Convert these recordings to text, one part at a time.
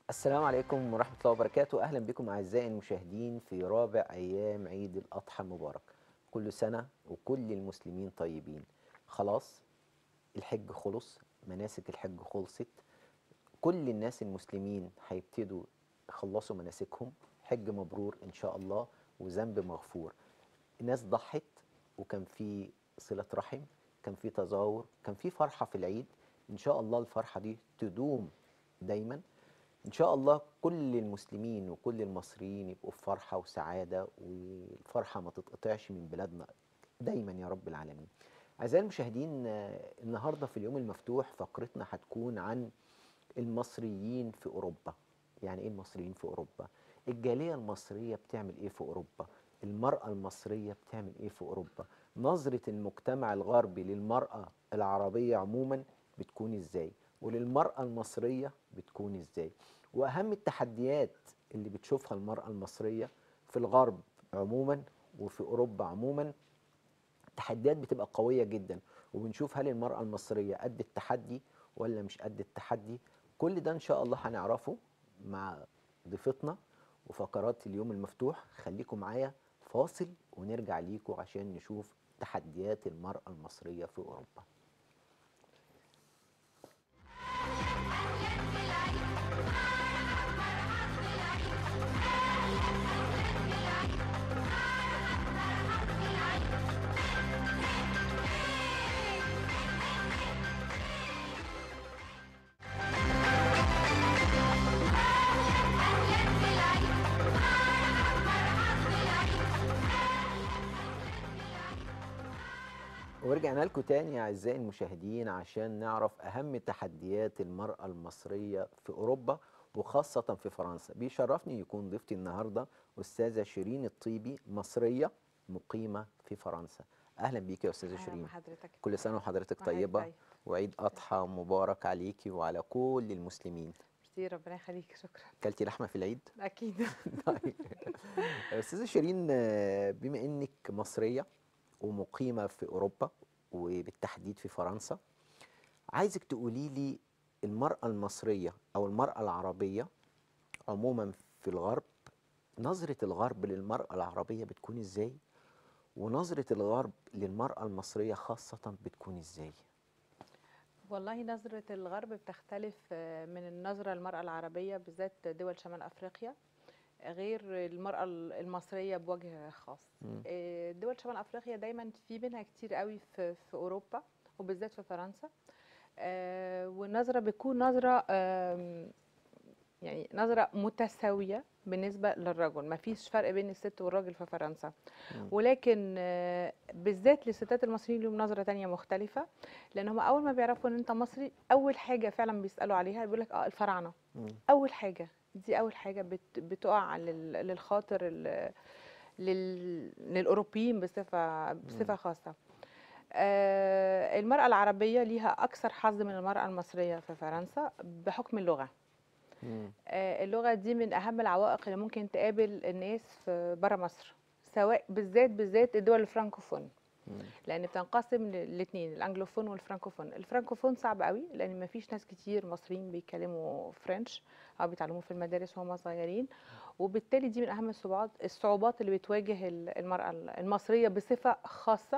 السلام عليكم ورحمة الله وبركاته أهلا بكم أعزائي المشاهدين في رابع أيام عيد الأضحى المبارك كل سنة وكل المسلمين طيبين خلاص الحج خلص مناسك الحج خلصت كل الناس المسلمين هيبتدوا يخلصوا مناسكهم حج مبرور إن شاء الله وذنب مغفور الناس ضحت وكان في صلة رحم كان في تظاهر كان في فرحة في العيد إن شاء الله الفرحة دي تدوم دايما إن شاء الله كل المسلمين وكل المصريين يبقوا في فرحة وسعادة والفرحة ما تتقطعش من بلادنا دايما يا رب العالمين أعزائي المشاهدين آه، النهاردة في اليوم المفتوح فقرتنا هتكون عن المصريين في أوروبا يعني إيه المصريين في أوروبا؟ الجالية المصرية بتعمل إيه في أوروبا؟ المرأة المصرية بتعمل إيه في أوروبا؟ نظرة المجتمع الغربي للمرأة العربية عموما بتكون إزاي؟ وللمرأة المصرية بتكون إزاي؟ وأهم التحديات اللي بتشوفها المرأة المصرية في الغرب عموما وفي أوروبا عموما التحديات بتبقى قوية جدا وبنشوف هل المرأة المصرية قد التحدي ولا مش قد التحدي كل ده إن شاء الله هنعرفه مع ضيفتنا وفقرات اليوم المفتوح خليكم معايا فاصل ونرجع ليكم عشان نشوف تحديات المرأة المصرية في أوروبا ورجعنا لكم تاني يا أعزائي المشاهدين عشان نعرف أهم تحديات المرأة المصرية في أوروبا وخاصة في فرنسا بيشرفني يكون ضيفتي النهاردة أستاذة شيرين الطيبي مصرية مقيمة في فرنسا أهلا بيك يا أستاذة أهلا شيرين بحضرتك كل سنة وحضرتك وحضرتك طيبة طيب. وعيد أضحى مبارك عليكي وعلى كل المسلمين ميرسي ربنا يخليك شكرا كلتي لحمة في العيد؟ اكيد طيب استاذه شيرين آه، بما انك مصريه ومقيمه في اوروبا وبالتحديد في فرنسا عايزك تقولي لي المراه المصريه او المراه العربيه عموما في الغرب نظره الغرب للمراه العربيه بتكون ازاي ونظره الغرب للمراه المصريه خاصه بتكون ازاي والله نظرة الغرب بتختلف آه، من النظرة للمرأة العربية بالذات دول شمال أفريقيا غير المرأة المصرية بوجه خاص مم. آه، دول شمال أفريقيا دايما في منها كتير قوي في, في أوروبا وبالذات في فرنسا آه، والنظرة بتكون نظرة آم، يعني نظرة متساوية بالنسبة للرجل ما فيش فرق بين الست والراجل في فرنسا مم. ولكن آه، بالذات للستات المصريين لهم نظرة تانية مختلفة لأن هم أول ما بيعرفوا إن أنت مصري أول حاجة فعلا بيسألوا عليها بيقول لك اه الفراعنة مم. أول حاجة دي أول حاجة بت بتقع لل- للخاطر ال- لل للأوروبيين بصفة بصفة خاصة آه، المرأة العربية ليها أكثر حظ من المرأة المصرية في فرنسا بحكم اللغة مم. آه، اللغة دي من أهم العوائق اللي ممكن تقابل الناس في برا مصر سواء بالذات بالذات الدول الفرنكوفون مم. لان بتنقسم الاثنين الانجلوفون والفرانكوفون الفرانكوفون صعب قوي لان ما فيش ناس كتير مصريين بيتكلموا فرنش او بيتعلموه في المدارس وهم صغيرين وبالتالي دي من اهم الصعوبات الصعوبات اللي بتواجه ال- المراه المصريه بصفه خاصه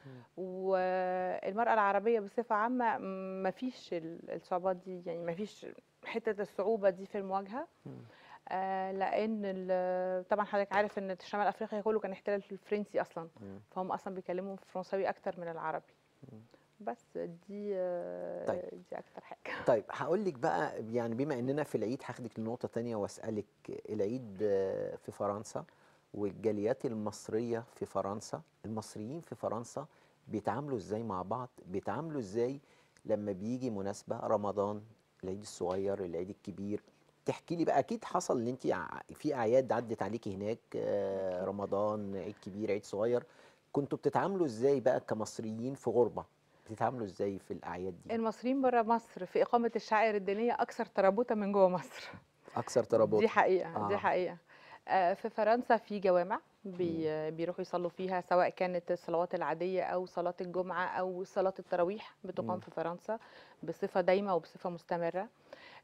والمراه العربيه بصفه عامه ما فيش ال- الصعوبات دي يعني ما فيش حته الصعوبه دي في المواجهه مم. آه لان ال- طبعا حضرتك عارف ان شمال افريقيا كله كان احتلال الفرنسي اصلا مم. فهم اصلا بيكلموا فرنساوي اكتر من العربي مم. بس دي آه، طيب. دي اكتر حاجه طيب هقول لك بقى يعني بما اننا في العيد هاخدك لنقطة تانية واسألك العيد آه، في فرنسا والجاليات المصرية في فرنسا المصريين في فرنسا بيتعاملوا ازاي مع بعض بيتعاملوا ازاي لما بيجي مناسبة رمضان العيد الصغير العيد الكبير تحكي لي بقى اكيد حصل ان انت ع- في اعياد عدت عليكي هناك آه، أكيد. رمضان عيد كبير عيد صغير كنتوا بتتعاملوا ازاي بقى كمصريين في غربة بتتعاملوا ازاي في الاعياد دي المصريين بره مصر في اقامه الشعائر الدينيه اكثر ترابطا من جوه مصر اكثر ترابط دي حقيقه آه. دي حقيقه آه، في فرنسا في جوامع بي بيروحوا يصلوا فيها سواء كانت الصلوات العاديه او صلاه الجمعه او صلاه التراويح مم. بتقام في فرنسا بصفه دايمه وبصفه مستمره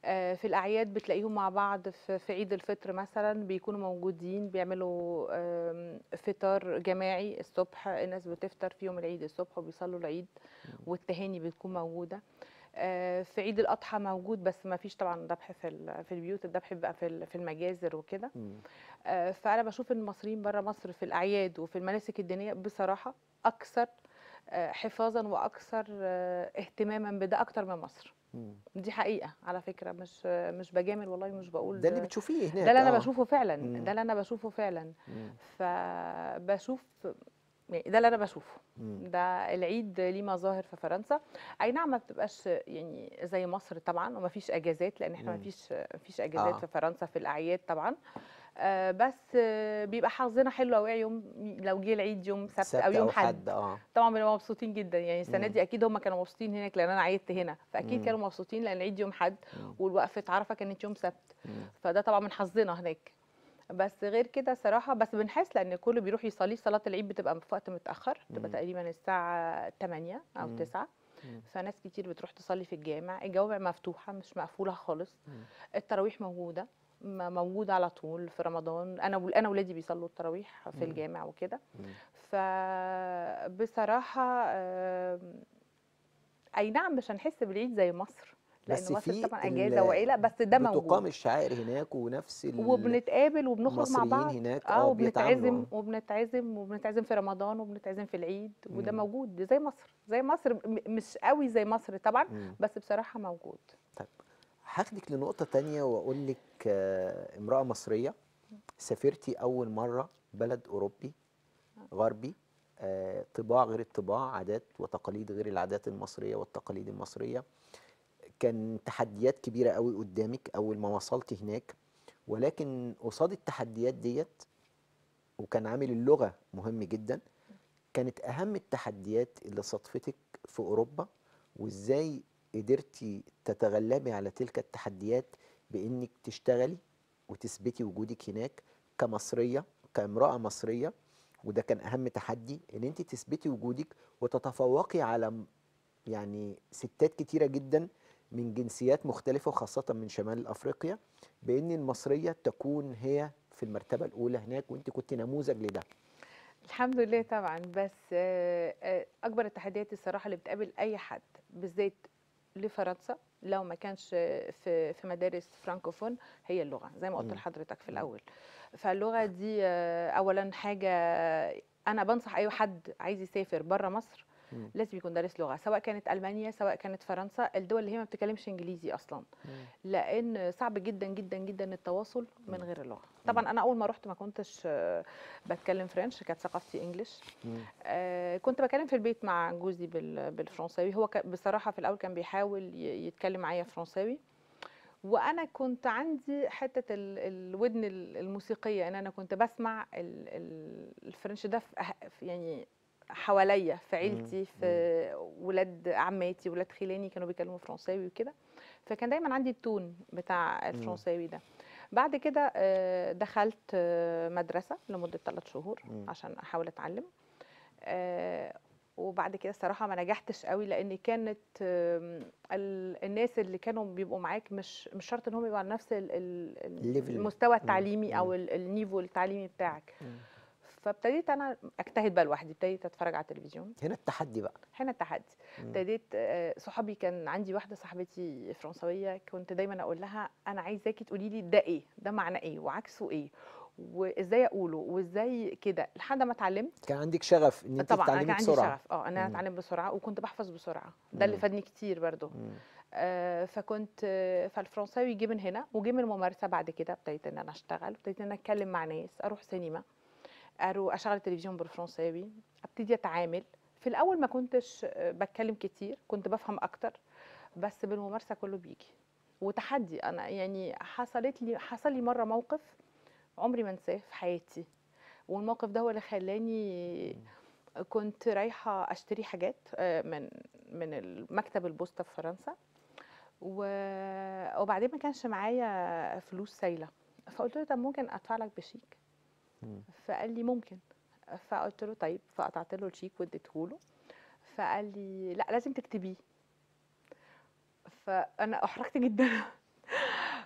آه، في الأعياد بتلاقيهم مع بعض في في عيد الفطر مثلا بيكونوا موجودين بيعملوا آم، فطار جماعي الصبح الناس بتفطر في يوم العيد الصبح وبيصلوا العيد والتهاني بتكون موجودة آه، في عيد الأضحى موجود بس ما فيش طبعا ذبح في ال- في البيوت الذبح بيبقى في ال- في المجازر وكده مم. آه، فأنا بشوف إن المصريين بره مصر في الأعياد وفي المناسك الدينية بصراحة أكثر آه، حفاظا وأكثر آه، اهتماما بده أكتر من مصر مم. دي حقيقة على فكرة مش مش بجامل والله مش بقول ده اللي بتشوفيه هناك ده اللي انا آه. بشوفه فعلا مم. ده اللي انا بشوفه فعلا مم. فبشوف يعني ده اللي انا بشوفه مم. ده العيد ليه مظاهر في فرنسا اي نعم ما بتبقاش يعني زي مصر طبعا وما فيش اجازات لان احنا ما مم. فيش ما فيش اجازات آه. في فرنسا في الاعياد طبعا آه، بس آه، بيبقى حظنا حلو قوي يوم لو جه العيد يوم سبت, سبت او يوم او حد حد اه طبعا بنبقى مبسوطين جدا يعني السنه مم. دي اكيد هم كانوا مبسوطين هناك لان انا عيدت هنا فاكيد مم. كانوا مبسوطين لان العيد يوم حد مم. والوقفه عرفه كانت يوم سبت مم. فده طبعا من حظنا هناك بس غير كده صراحة بس بنحس لأن كله بيروح يصلي صلاة العيد بتبقى في وقت متأخر بتبقى مم. تقريبا الساعة 8 أو مم. 9 مم. فناس كتير بتروح تصلي في الجامع الجوامع مفتوحة مش مقفولة خالص مم. التراويح موجودة م- موجودة على طول في رمضان أنا ول- أنا ولادي بيصلوا التراويح في مم. الجامع وكده مم. فبصراحة آم، أي نعم مش هنحس بالعيد زي مصر لأن بس مصر في طبعا ال- أجازة وعيلة بس ده بتقام موجود الشعائر هناك ونفس ال- وبنتقابل وبنخرج مع المصريين بعض هناك اه اه بيتعاملوا وبنتعزم وبنتعزم وبنتعزم في رمضان وبنتعزم في العيد وده مم. موجود زي مصر زي مصر م- مش قوي زي مصر طبعا مم. بس بصراحة موجود طيب هاخدك لنقطة تانية وأقول لك آه، امرأة مصرية سافرتي أول مرة بلد أوروبي غربي آه، طباع غير الطباع عادات وتقاليد غير العادات المصرية والتقاليد المصرية كان تحديات كبيرة قوي قدامك أول ما وصلت هناك ولكن قصاد التحديات ديت وكان عامل اللغة مهم جدا كانت أهم التحديات اللي صادفتك في أوروبا وإزاي قدرتي تتغلبي على تلك التحديات بإنك تشتغلي وتثبتي وجودك هناك كمصرية كامرأة مصرية وده كان أهم تحدي إن أنت تثبتي وجودك وتتفوقي على م- يعني ستات كتيرة جدا من جنسيات مختلفة وخاصة من شمال أفريقيا بإن المصرية تكون هي في المرتبة الأولى هناك وأنت كنت نموذج لده الحمد لله طبعا بس آه، آه، اكبر التحديات الصراحه اللي بتقابل اي حد بالذات لفرنسا لو ما كانش في في مدارس فرانكوفون هي اللغه زي ما قلت مم. لحضرتك في مم. الاول فاللغه دي آه، اولا حاجه انا بنصح اي حد عايز يسافر بره مصر مم. لازم يكون دارس لغه سواء كانت المانيا سواء كانت فرنسا الدول اللي هي ما بتتكلمش انجليزي اصلا لان صعب جدا جدا جدا التواصل من مم. غير اللغه طبعا انا اول ما رحت ما كنتش آه، بتكلم فرنش كانت ثقافتي انجلش مم. آه، كنت بكلم في البيت مع جوزي بال- بالفرنساوي هو ك- بصراحه في الاول كان بيحاول ي- يتكلم معايا فرنساوي وانا كنت عندي حته ال- الودن ال- الموسيقيه ان انا كنت بسمع ال- ال- الفرنش ده في أه- في يعني حواليا في عيلتي في ولاد عماتي ولاد خلاني كانوا بيتكلموا فرنساوي وكده فكان دايما عندي التون بتاع الفرنساوي ده بعد كده آه، دخلت آه، مدرسه لمده ثلاث شهور مم. عشان احاول اتعلم آه، وبعد كده الصراحه ما نجحتش قوي لان كانت آم، ال- الناس اللي كانوا بيبقوا معاك مش مش شرط ان هم يبقوا على نفس ال- ال- ال- الليفل. المستوى مم. التعليمي او مم. ال- النيفو التعليمي بتاعك مم. فابتديت انا اجتهد بقى لوحدي ابتديت اتفرج على التلفزيون هنا التحدي بقى هنا التحدي مم. ابتديت آه، صحابي كان عندي واحده صاحبتي فرنسويه كنت دايما اقول لها انا عايزاكي تقولي لي ده ايه ده معنى ايه وعكسه ايه وازاي اقوله وازاي كده لحد ما اتعلمت كان عندك شغف ان انت طبعا انا تتعلمي كان عندي بسرعه شغف اه ان انا مم. اتعلم بسرعه وكنت بحفظ بسرعه ده اللي مم. فادني كتير برضو مم. آه فكنت آه، فالفرنساوي جه من هنا وجه من الممارسه بعد كده ابتديت ان انا اشتغل ابتديت ان انا اتكلم مع ناس اروح سينما اروح اشغل التلفزيون بالفرنساوي ابتدي اتعامل في الاول ما كنتش آه، بتكلم كتير كنت بفهم اكتر بس بالممارسه كله بيجي وتحدي انا يعني حصلت لي حصل لي مره موقف عمري ما انساه في حياتي والموقف ده هو اللي خلاني كنت رايحه اشتري حاجات آه، من من مكتب البوسطه في فرنسا و- وبعدين ما كانش معايا فلوس سايله فقلت له طب ممكن ادفع لك بشيك مم. فقال لي ممكن فقلت له طيب فقطعت له الشيك واديته له فقال لي لا لازم تكتبيه فانا احرجت جدا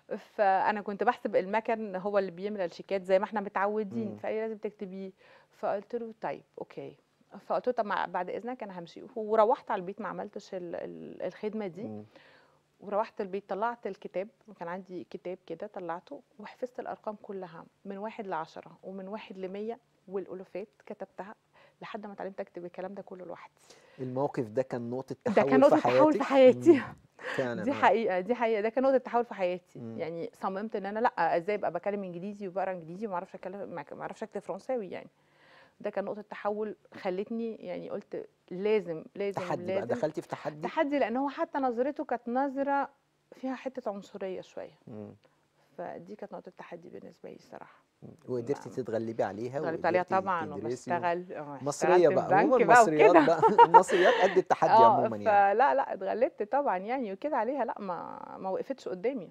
فانا كنت بحسب المكن هو اللي بيملى الشيكات زي ما احنا متعودين مم. فقال لي لازم تكتبيه فقلت له طيب اوكي فقلت له طب ما بعد اذنك انا همشي وروحت على البيت ما عملتش ال- ال- الخدمه دي مم. وروحت البيت طلعت الكتاب كان عندي كتاب كده طلعته وحفظت الارقام كلها من واحد لعشرة ومن واحد لمية والالوفات كتبتها لحد ما اتعلمت اكتب الكلام ده كله لوحدي الموقف ده كان نقطة ده تحول كان نقطة في تحول في حياتك حياتي. مم. فعلا دي آه. حقيقه دي حقيقه ده كان نقطه تحول في حياتي مم. يعني صممت ان انا لا ازاي ابقى بكلم انجليزي وبقرا انجليزي وما اعرفش اتكلم ما ما اعرفش اكتب فرنساوي يعني ده كان نقطه تحول خلتني يعني قلت لازم لازم تحدي بقى لازم دخلتي في تحدي تحدي لان هو حتى نظرته كانت نظره فيها حته عنصريه شويه مم. فدي كانت نقطه تحدي بالنسبه لي الصراحه مم. وقدرتي نعم. تتغلبي عليها غلبت عليها وقدرتي طبعا تدرسي و- وبشتغل آه، مصرية اشتغلت في بقى عموما بنك بقى المصريات وكده بقى المصريات قد التحدي اه عموما يعني فلا لا اتغلبت طبعا يعني وكده عليها لا ما ما وقفتش قدامي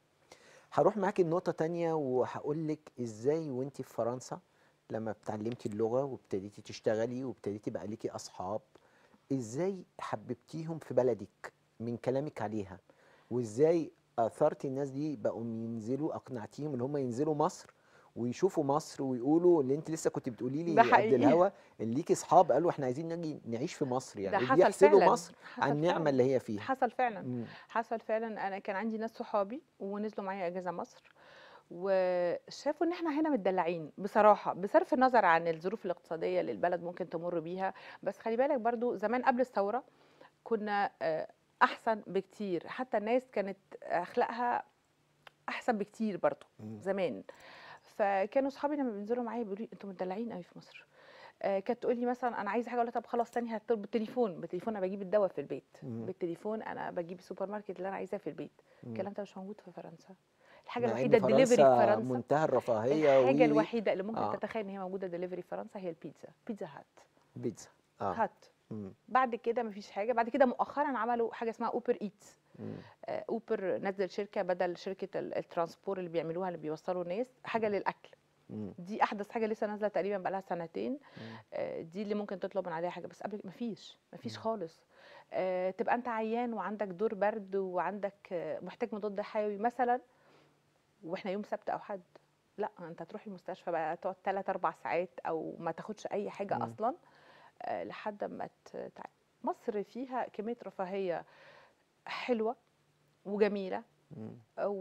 هروح معاكي لنقطة تانية وهقول لك ازاي وانت في فرنسا لما اتعلمتي اللغة وابتديتي تشتغلي وابتديتي بقى ليكي اصحاب ازاي حببتيهم في بلدك من كلامك عليها وازاي اثرتي الناس دي بقوا ينزلوا اقنعتيهم ان هم ينزلوا مصر ويشوفوا مصر ويقولوا اللي انت لسه كنت بتقولي لي ده قد حقيقي. الهوا اللي ليكي اصحاب قالوا احنا عايزين نجي نعيش في مصر ده يعني حصل بيحسدوا فعلا مصر حصل على النعمة فعلا. اللي هي فيها حصل فعلا مم. حصل فعلا انا كان عندي ناس صحابي ونزلوا معايا اجازه مصر وشافوا ان احنا هنا متدلعين بصراحه بصرف النظر عن الظروف الاقتصاديه اللي البلد ممكن تمر بيها بس خلي بالك برضو زمان قبل الثوره كنا آه، احسن بكتير حتى الناس كانت اخلاقها احسن بكتير برضو مم. زمان فكانوا صحابي لما بينزلوا معايا بيقولوا لي انتوا متدلعين قوي في مصر آه، كانت تقول لي مثلا انا عايزه حاجه اقول لها طب خلاص تاني هطلب بالتليفون بالتليفون انا بجيب الدواء في البيت مم. بالتليفون انا بجيب السوبر ماركت اللي انا عايزاه في البيت مم. الكلام ده مش موجود في فرنسا الحاجه مع إن الوحيده الدليفري في فرنسا فرنسا منتهى الرفاهية وي الحاجه وي. الوحيده اللي ممكن آه. تتخيل ان هي موجوده دليفري في فرنسا هي البيتزا بيتزا هات بيتزا اه هات مم. بعد كده مفيش حاجه بعد كده مؤخرا عملوا حاجه اسمها اوبر ايتس مم. آه، اوبر نزل شركه بدل شركه ال- الترانسبور اللي بيعملوها اللي بيوصلوا الناس حاجه للاكل مم. دي احدث حاجه لسه نازله تقريبا بقالها سنتين مم. آه، دي اللي ممكن تطلب من عليها حاجه بس قبل مفيش مفيش مم. خالص آه، تبقى انت عيان وعندك دور برد وعندك آه، محتاج مضاد حيوي مثلا واحنا يوم سبت او حد لا انت تروح المستشفى بقى تقعد 3 4 ساعات او ما تاخدش اي حاجه مم. اصلا آه، لحد ما ت- تع- مصر فيها كميه رفاهيه حلوه وجميله مم.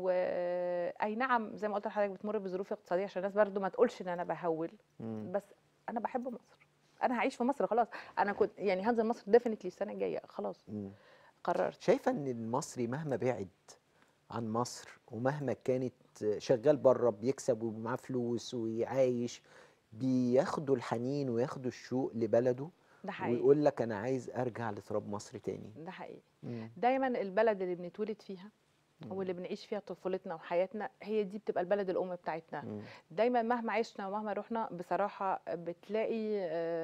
واي نعم زي ما قلت لحضرتك بتمر بظروف اقتصاديه عشان الناس برضو ما تقولش ان انا بهول مم. بس انا بحب مصر انا هعيش في مصر خلاص انا كنت يعني هنزل مصر ديفينتلي السنه الجايه خلاص مم. قررت شايفة ان المصري مهما بعد عن مصر ومهما كانت شغال بره بيكسب ومعاه فلوس ويعايش بياخدوا الحنين وياخدوا الشوق لبلده ده حقيقي ويقول لك انا عايز ارجع لتراب مصر تاني ده حقيقي مم. دايما البلد اللي بنتولد فيها مم. واللي بنعيش فيها طفولتنا وحياتنا هي دي بتبقى البلد الام بتاعتنا مم. دايما مهما عشنا ومهما رحنا بصراحه بتلاقي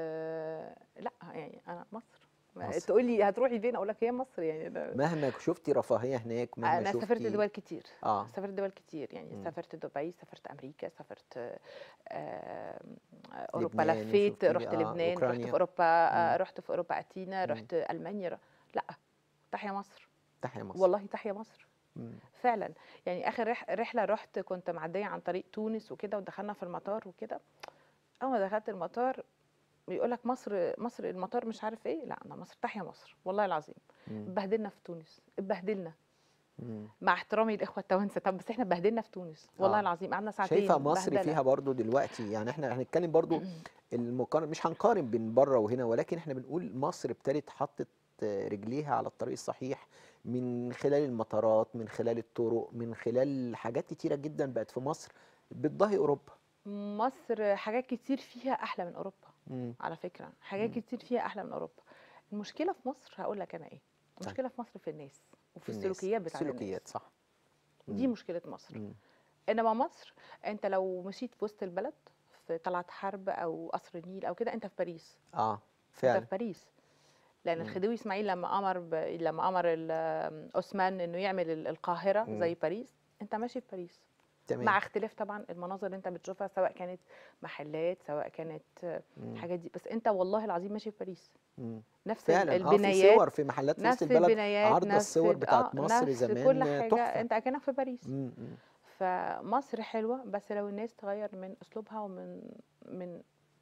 آه لا يعني انا مصر مصر. تقولي هتروحي فين اقول لك هي مصر يعني ده مهما شفتي رفاهية هناك مهما انا شفتي سافرت دول كتير اه سافرت دول كتير يعني مم. سافرت دبي سافرت امريكا سافرت آه، آه، اوروبا لبنان لفيت وشفتي- رحت آه، لبنان رحت أوكرانيا. في اوروبا آه، مم. رحت في اوروبا اتينا مم. رحت المانيا ر- لا تحيا مصر تحيا مصر والله تحيا مصر مم. فعلا يعني اخر رح رحله رحت كنت معديه عن طريق تونس وكده ودخلنا في المطار وكده اول ما دخلت المطار بيقول لك مصر مصر المطار مش عارف ايه لا انا مصر تحيا مصر والله العظيم مم. اتبهدلنا في تونس اتبهدلنا مم. مع احترامي للاخوه التوانسه طب بس احنا اتبهدلنا في تونس والله آه. العظيم قعدنا ساعتين شايفه مصر بهدلة. فيها برضو دلوقتي يعني احنا هنتكلم برضو المقارنه مش هنقارن بين بره وهنا ولكن احنا بنقول مصر ابتدت حطت رجليها على الطريق الصحيح من خلال المطارات من خلال الطرق من خلال حاجات كتيره جدا بقت في مصر بتضاهي اوروبا مصر حاجات كتير فيها احلى من اوروبا مم. على فكره حاجات مم. كتير فيها احلى من اوروبا المشكله في مصر هقول لك انا ايه المشكله في مصر في الناس وفي الناس. السلوكيات بتاعت الناس السلوكيات صح دي مم. مشكله مصر مم. انما مصر انت لو مشيت في وسط البلد في طلعت حرب او قصر النيل او كده انت في باريس اه انت فعلا في باريس لان مم. الخديوي اسماعيل لما امر ب... لما امر ال- عثمان انه يعمل ال- القاهره مم. زي باريس انت ماشي في باريس تمام مع اختلاف طبعا المناظر اللي انت بتشوفها سواء كانت محلات سواء كانت آه، مم. الحاجات دي بس انت والله العظيم ماشي في باريس مم. نفس فعلا اه في البنايات صور في محلات في وسط نفس البلد البنايات عارضه نفس الصور ال- بتاعت آه، مصر نفس زمان كل حاجه تحفه انت اكنك في باريس مم. مم. فمصر حلوه بس لو الناس تغير من اسلوبها ومن من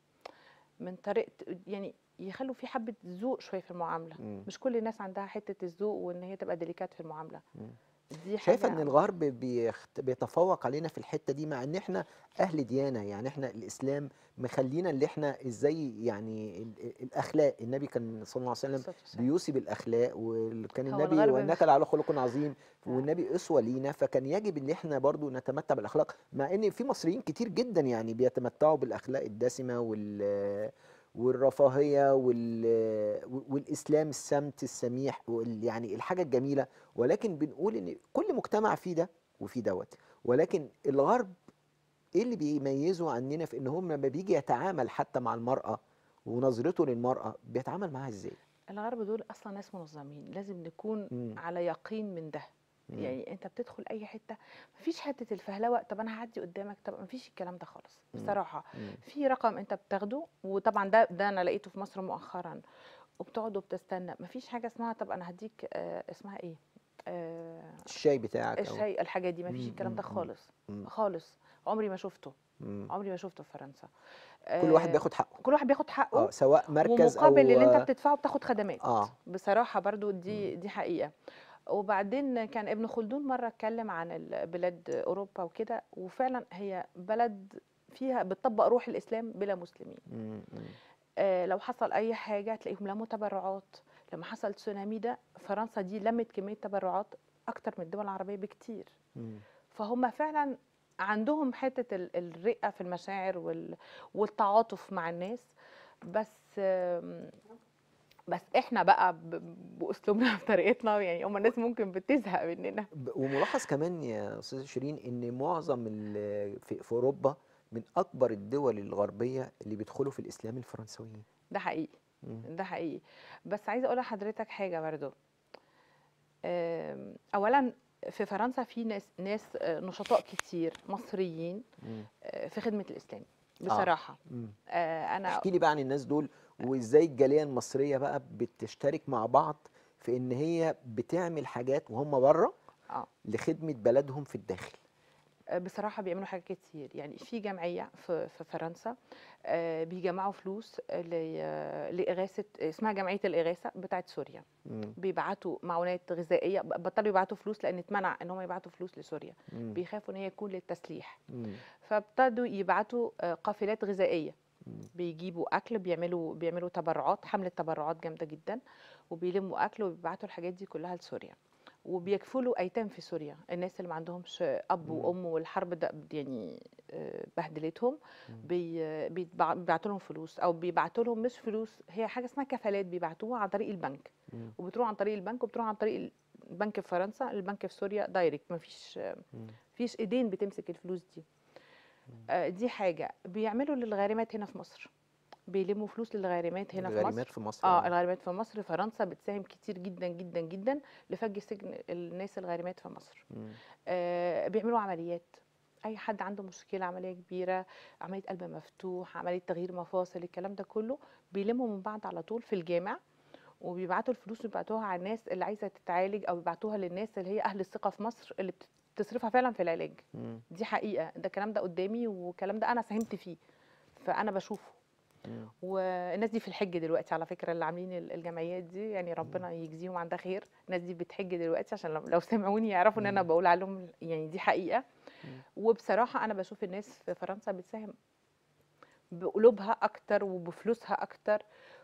من طريقه يعني يخلوا في حبه ذوق شويه في المعامله مم. مش كل الناس عندها حته الذوق وان هي تبقى ديليكات في المعامله مم. دي شايفه حاجه ان الغرب بيخت... بيتفوق علينا في الحته دي مع ان احنا اهل ديانه يعني احنا الاسلام مخلينا اللي احنا ازاي يعني ال... ال- الاخلاق النبي كان صلى الله عليه وسلم الصلاة والسلام. بيوصي بالاخلاق وكان هو النبي الغرب وانك مش- لعلى خلق عظيم آه. والنبي اسوه لينا فكان يجب ان احنا برضو نتمتع بالاخلاق مع ان في مصريين كتير جدا يعني بيتمتعوا بالاخلاق الدسمه وال والرفاهيه وال والاسلام السمت السميح وال يعني الحاجه الجميله ولكن بنقول ان كل مجتمع فيه ده وفيه دوت ولكن الغرب ايه اللي بيميزه عننا في ان هم لما بيجي يتعامل حتى مع المراه ونظرته للمراه بيتعامل معاها ازاي الغرب دول اصلا ناس منظمين لازم نكون مم. على يقين من ده مم. يعني انت بتدخل اي حته مفيش حته الفهلوه طب انا هعدي قدامك طب مفيش الكلام ده خالص مم. بصراحه مم. في رقم انت بتاخده وطبعا ده ده انا لقيته في مصر مؤخرا وبتقعد وبتستنى مفيش حاجه اسمها طب انا هديك آه اسمها ايه آه الشاي بتاعك أو- الشيء الحاجات دي مفيش مم، الكلام ده مم، مم. خالص مم. خالص عمري ما شفته مم. عمري ما شفته في فرنسا كل واحد آه، بياخد حقه كل واحد بياخد حقه اه سواء مركز او ومقابل اللي انت بتدفعه بتاخد خدمات اه بصراحه برضو دي دي حقيقه وبعدين كان ابن خلدون مره اتكلم عن ال- بلاد اوروبا وكده وفعلا هي بلد فيها بتطبق روح الاسلام بلا مسلمين مم. مم. آه لو حصل اي حاجه تلاقيهم لموا تبرعات لما حصل تسونامي ده فرنسا دي لمت كميه تبرعات اكتر من الدول العربيه بكتير مم. فهم فعلا عندهم حته ال- الرقه في المشاعر وال- والتعاطف مع الناس بس آم، بس احنا بقى ب- باسلوبنا بطريقتنا يعني هم الناس ممكن بتزهق مننا ب- وملاحظ كمان يا استاذه شيرين ان معظم ال- في, في اوروبا من اكبر الدول الغربيه اللي بيدخلوا في الاسلام الفرنسويين ده حقيقي مم. ده حقيقي بس عايزه اقول لحضرتك حاجه برضو آم، اولا في فرنسا في ناس ناس آه، نشطاء كتير مصريين مم. آه، في خدمه الاسلام بصراحه مم. آه، انا احكي لي بقى عن الناس دول وازاي الجاليه المصريه بقى بتشترك مع بعض في ان هي بتعمل حاجات وهم بره اه لخدمه بلدهم في الداخل آه، بصراحة بيعملوا حاجات كتير يعني في جمعية في, في فرنسا آه، بيجمعوا فلوس آه، ل- آه، لإغاثة اسمها جمعية الإغاثة بتاعت سوريا مم. بيبعتوا معونات غذائية ب- بطلوا يبعتوا فلوس لأن اتمنع إن هم يبعتوا فلوس لسوريا مم. بيخافوا إن هي يكون للتسليح مم. فابتدوا يبعتوا آه، قافلات غذائية مم. بيجيبوا أكل بيعملوا بيعملوا تبرعات حملة تبرعات جامدة جدا وبيلموا أكل وبيبعتوا الحاجات دي كلها لسوريا وبيكفلوا ايتام في سوريا الناس اللي ما عندهمش اب مم. وام والحرب ده يعني آه، بهدلتهم مم. بي- بيتبع- بيبعتوا لهم فلوس او بيبعتوا لهم مش فلوس هي حاجه اسمها كفالات بيبعتوها عن طريق البنك مم. وبتروح عن طريق البنك وبتروح عن طريق البنك في فرنسا البنك في سوريا دايركت ما فيش مم. فيش ايدين بتمسك الفلوس دي آه، دي حاجه بيعملوا للغارمات هنا في مصر بيلموا فلوس للغارمات هنا في الغريمات مصر في مصر اه الغارمات في مصر فرنسا بتساهم كتير جدا جدا جدا لفج سجن الناس الغارمات في مصر مم. آه بيعملوا عمليات اي حد عنده مشكله عمليه كبيره عمليه قلب مفتوح عمليه تغيير مفاصل الكلام ده كله بيلموا من بعض على طول في الجامع وبيبعتوا الفلوس ويبعتوها على الناس اللي عايزه تتعالج او بيبعتوها للناس اللي هي اهل الثقه في مصر اللي بت- بتصرفها فعلا في العلاج مم. دي حقيقه ده الكلام ده قدامي والكلام ده انا ساهمت فيه فانا بشوفه مم. والناس دي في الحج دلوقتي على فكره اللي عاملين ال- الجمعيات دي يعني ربنا يجزيهم عندها خير الناس دي بتحج دلوقتي عشان لو- لو سمعوني يعرفوا ان انا مم. بقول عليهم يعني دي حقيقه مم. وبصراحه انا بشوف الناس في فرنسا بتساهم بقلوبها اكتر وبفلوسها اكتر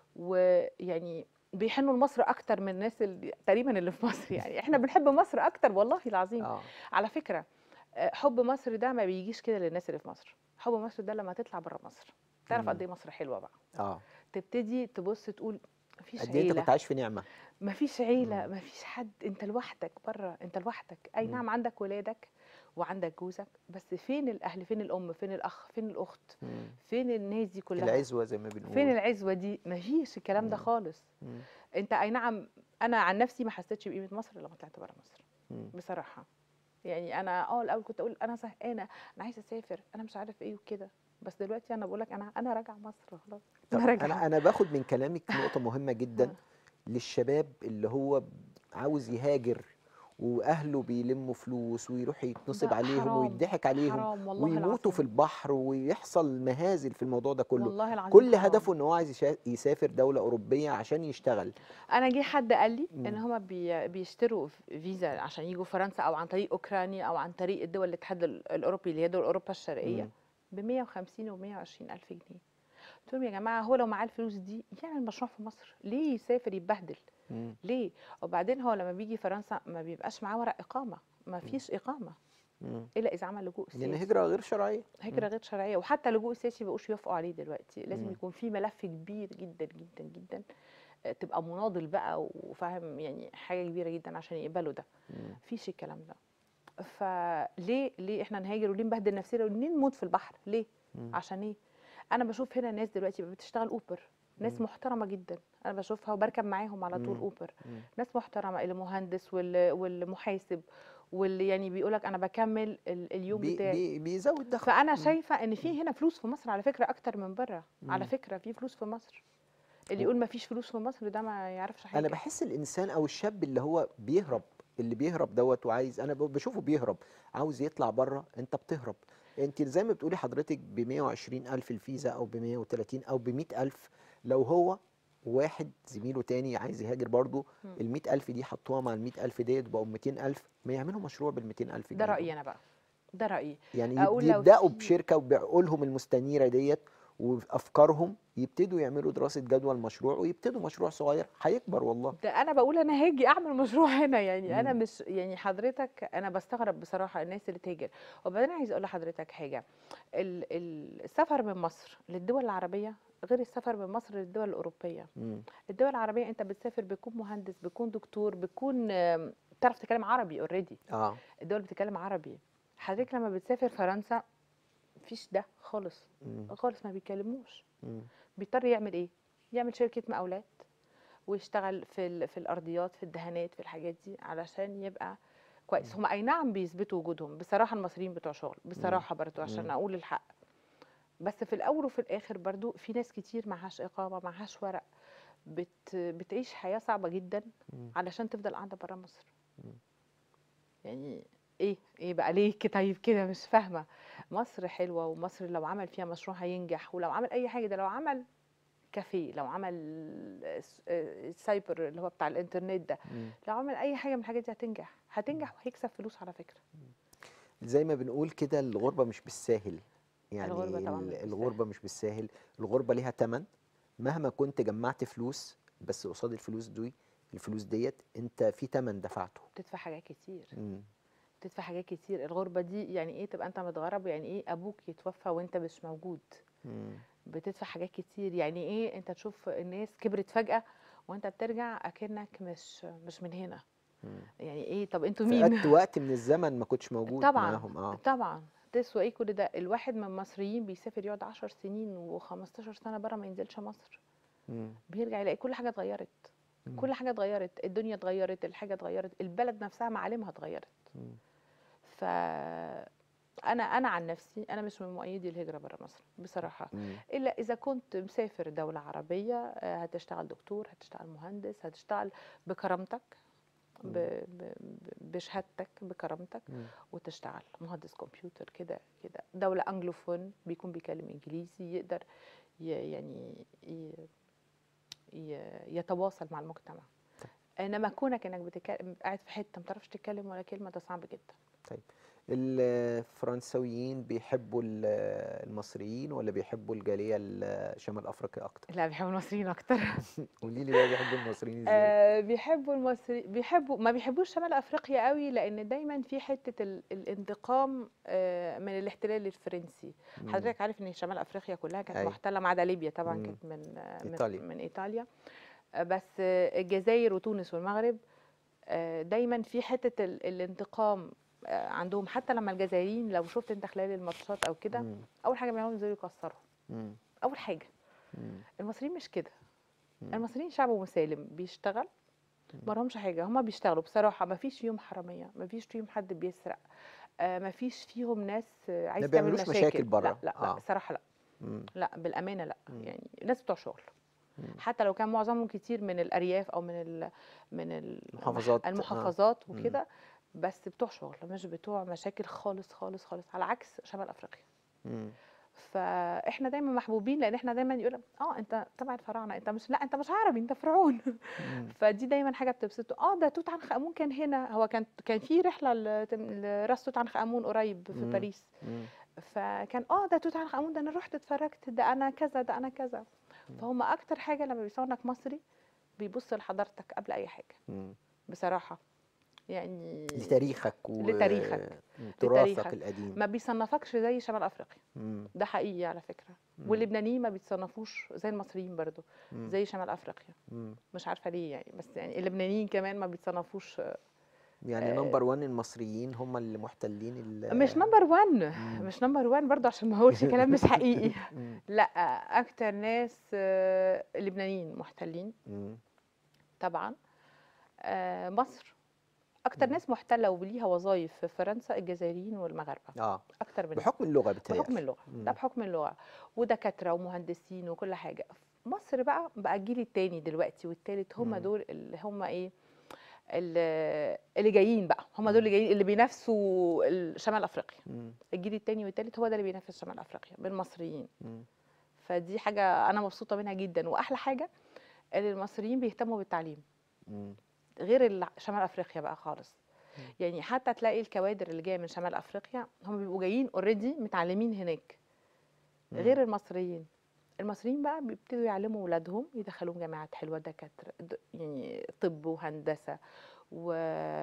ويعني بيحنوا لمصر اكتر من الناس اللي تقريبا اللي في مصر يعني احنا بنحب مصر اكتر والله العظيم اه على فكره آه، حب مصر ده ما بيجيش كده للناس اللي في مصر حب مصر ده لما تطلع بره مصر تعرف مم. قد ايه مصر حلوه بقى اه تبتدي تبص تقول مفيش قد ايه انت عيله كنت عايش في نعمه مفيش عيله مفيش حد انت لوحدك بره انت لوحدك اي مم. نعم عندك ولادك وعندك جوزك بس فين الاهل فين الام فين الاخ فين الاخت مم. فين الناس دي كلها العزوه زي ما بنقول فين العزوه دي مفيش الكلام ده مم. خالص مم. انت اي نعم انا عن نفسي ما حسيتش بقيمه مصر لما طلعت بره مصر مم. بصراحه يعني انا اه الاول كنت اقول انا زهقانه انا عايزه اسافر انا مش عارف ايه وكده بس دلوقتي انا بقول لك انا انا راجعه مصر خلاص طب انا راجعه انا انا باخد من كلامك نقطه مهمه جدا آه. للشباب اللي هو عاوز يهاجر واهله بيلموا فلوس ويروح يتنصب ده عليهم حرام، ويضحك عليهم حرام والله ويموتوا في العظيم. البحر ويحصل مهازل في الموضوع ده كله والله العظيم كل حرام. هدفه ان هو عايز يشا- يسافر دوله اوروبيه عشان يشتغل انا جه حد قال لي مم. ان هما بي بيشتروا فيزا عشان يجوا فرنسا او عن طريق اوكرانيا او عن طريق الدول الاتحاد ال- الاوروبي اللي هي دول اوروبا الشرقيه مم. ب 150 و 120 الف جنيه قلت لهم يا جماعه هو لو معاه الفلوس دي يعمل مشروع في مصر ليه يسافر يتبهدل مم. ليه وبعدين هو لما بيجي فرنسا ما بيبقاش معاه ورق اقامه ما فيش اقامه مم. الا اذا عمل لجوء لان سياسي هجره غير شرعيه هجره غير شرعيه وحتى اللجوء السياسي بقوش يوافقوا عليه دلوقتي لازم مم. يكون في ملف كبير جدا جدا جدا آه، تبقى مناضل بقى وفاهم يعني حاجه كبيره جدا عشان يقبلوا ده مم. مفيش الكلام ده فليه ليه احنا نهاجر وليه نبهدل نفسنا وليه نموت في البحر ليه مم. عشان ايه انا بشوف هنا ناس دلوقتي بتشتغل اوبر ناس مم. محترمه جدا انا بشوفها وبركب معاهم على طول مم. اوبر مم. ناس محترمه المهندس وال- والمحاسب واللي يعني بيقول لك انا بكمل ال- اليوم بي بتاعي بي بيزود دخل فانا مم. شايفه ان في هنا فلوس في مصر على فكره اكتر من بره على مم. فكره في فلوس في مصر اللي و- يقول ما فيش فلوس في مصر ده ما يعرفش حاجه انا بحس الانسان او الشاب اللي هو بيهرب اللي بيهرب دوت وعايز انا ب- بشوفه بيهرب عاوز يطلع بره انت بتهرب انت زي ما بتقولي حضرتك ب 120 الف الفيزا او ب 130 او ب 100 الف لو هو واحد زميله تاني عايز يهاجر برضه مم. ال 100 الف دي حطوها مع ال 100 الف ديت بقوا 200 الف ما يعملوا مشروع بال 200 الف ده جنيه رايي انا بقى ده رايي يعني يب- أقول لو يبداوا في- بشركه وبعقولهم المستنيره ديت وافكارهم يبتدوا يعملوا دراسه جدوى المشروع ويبتدوا مشروع صغير هيكبر والله ده انا بقول انا هاجي اعمل مشروع هنا يعني انا مم. مش يعني حضرتك انا بستغرب بصراحه الناس اللي تهاجر وبعدين عايز اقول لحضرتك حاجه ال- ال- السفر من مصر للدول العربيه غير السفر من مصر للدول الاوروبيه مم. الدول العربيه انت بتسافر بتكون مهندس بتكون دكتور بتكون آم، تعرف تتكلم عربي اوريدي اه الدول بتتكلم عربي حضرتك لما بتسافر فرنسا مفيش ده خالص مم. خالص ما بيتكلموش مم. بيضطر يعمل ايه يعمل شركه مقاولات ويشتغل في ال- في الارضيات في الدهانات في الحاجات دي علشان يبقى كويس هم اي نعم بيثبتوا وجودهم بصراحه المصريين بتوع شغل بصراحه برضو عشان مم. اقول الحق بس في الاول وفي الاخر برضو في ناس كتير معهاش اقامه معهاش ورق بت بتعيش حياه صعبه جدا مم. علشان تفضل قاعده بره مصر مم. يعني ايه ايه بقى ليه كده طيب كده مش فاهمه مصر حلوه ومصر لو عمل فيها مشروع هينجح ولو عمل اي حاجه ده لو عمل كافيه لو عمل س- آه، سايبر اللي هو بتاع الانترنت ده مم. لو عمل اي حاجه من الحاجات دي هتنجح هتنجح وهيكسب فلوس على فكره زي ما بنقول كده الغربة مش بالساهل يعني الغربة طبعاً مش ال- بالساهل. الغربة مش بالساهل الغربة ليها تمن مهما كنت جمعت فلوس بس قصاد الفلوس دي الفلوس ديت انت في تمن دفعته بتدفع حاجات كتير مم. بتدفع حاجات كتير الغربه دي يعني ايه تبقى انت متغرب يعني ايه ابوك يتوفى وانت مش موجود مم. بتدفع حاجات كتير يعني ايه انت تشوف الناس كبرت فجاه وانت بترجع اكنك مش مش من هنا مم. يعني ايه طب انتوا مين فقدت وقت من الزمن ما كنتش موجود طبعا معاهم اه طبعا تسوى ايه كل ده الواحد من المصريين بيسافر يقعد 10 سنين و15 سنه بره ما ينزلش مصر مم. بيرجع يلاقي كل حاجه اتغيرت مم. كل حاجه اتغيرت الدنيا اتغيرت الحاجه اتغيرت البلد نفسها معالمها اتغيرت مم. ف انا انا عن نفسي انا مش من مؤيدي الهجره بره مصر بصراحه مم. الا اذا كنت مسافر دوله عربيه آه، هتشتغل دكتور هتشتغل مهندس هتشتغل بكرامتك ب- ب- ب- بشهادتك بكرامتك مم. وتشتغل مهندس كمبيوتر كده كده دولة أنجلوفون بيكون بيكلم إنجليزي يقدر ي- يعني ي- ي- يتواصل مع المجتمع انما كونك انك بتتكلم قاعد في حته ما بتعرفش تتكلم ولا كلمه ده صعب جدا الفرنساويين بيحبوا ال- المصريين ولا بيحبوا الجالية الشمال أفريقيا أكتر؟ لا بيحبوا المصريين اكتر قولي لي بقى بيحبوا المصريين ازاي؟ آه بيحبوا المصري بيحبوا ما بيحبوش شمال افريقيا قوي لان دايما في حته ال... الانتقام آه من الاحتلال الفرنسي مم. حضرتك عارف ان شمال افريقيا كلها كانت أيوة. محتله ما عدا ليبيا طبعا مم. كانت من آه، من إيطاليا. من ايطاليا آه، بس آه، الجزائر وتونس والمغرب آه، دايما في حته ال... الانتقام آه، عندهم حتى لما الجزائريين لو شفت انت خلال الماتشات او كده مم. اول حاجه بيعملوا ينزلوا يكسروا مم. اول حاجه مم. المصريين مش كده مم. المصريين شعب مسالم بيشتغل ما لهمش حاجه هما بيشتغلوا بصراحه ما فيش فيهم حراميه ما فيش فيهم حد بيسرق آه ما فيش فيهم ناس آه، عايز تعمل بيعملوش مشاكل مشاكل برا. لا لا, آه. لا صراحه لا مم. لا بالامانه لا مم. يعني ناس بتوع شغل مم. حتى لو كان معظمهم كتير من الارياف او من ال من ال- محافظات، آه. المحافظات مم. وكده بس بتوع شغل مش بتوع مشاكل خالص خالص خالص على عكس شمال افريقيا مم. فاحنا دايما محبوبين لان احنا دايما يقول اه انت تبع الفراعنه انت مش لا انت مش عربي انت فرعون مم. فدي دايما حاجه بتبسطه اه ده توت عنخ امون كان هنا هو كان كان في رحله لتم- لراس توت عنخ امون قريب في مم. باريس مم. فكان اه ده توت عنخ امون ده انا رحت اتفرجت ده انا كذا ده انا كذا فهم اكتر حاجه لما بيسمعوا انك مصري بيبص لحضارتك قبل اي حاجه مم. بصراحه يعني لتاريخك و... لتاريخك. تراثك لتاريخك. القديم ما بيصنفكش زي شمال افريقيا مم. ده حقيقي على فكره مم. واللبنانيين ما بيتصنفوش زي المصريين برضو مم. زي شمال افريقيا مم. مش عارفه ليه يعني بس يعني اللبنانيين كمان ما بيتصنفوش يعني آه، نمبر 1 المصريين هم اللي محتلين ال مش نمبر 1 مم. مش نمبر 1 برضو عشان ما اقولش كلام مش حقيقي مم. لا اكتر ناس آه، اللبنانيين محتلين مم. طبعا آه، مصر اكتر مم. ناس محتله وليها وظائف في فرنسا الجزائريين والمغاربه اه اكتر من بحكم اللغه بتهيألي بحكم اللغه مم. ده بحكم اللغه ودكاتره ومهندسين وكل حاجه مصر بقى بقى الجيل التاني دلوقتي والتالت هم مم. دول اللي هم ايه اللي اللي جايين بقى هم دول اللي جايين اللي بينافسوا ال- شمال افريقيا مم. الجيل التاني والتالت هو ده اللي بينافس شمال افريقيا بالمصريين مم. فدي حاجه انا مبسوطه منها جدا واحلى حاجه ان المصريين بيهتموا بالتعليم مم. غير ال- شمال افريقيا بقى خالص مم. يعني حتى تلاقي الكوادر اللي جايه من شمال افريقيا هم بيبقوا جايين اوريدي متعلمين هناك مم. غير المصريين المصريين بقى بيبتدوا يعلموا اولادهم يدخلوهم جامعات حلوه دكاتره د- يعني طب وهندسه و...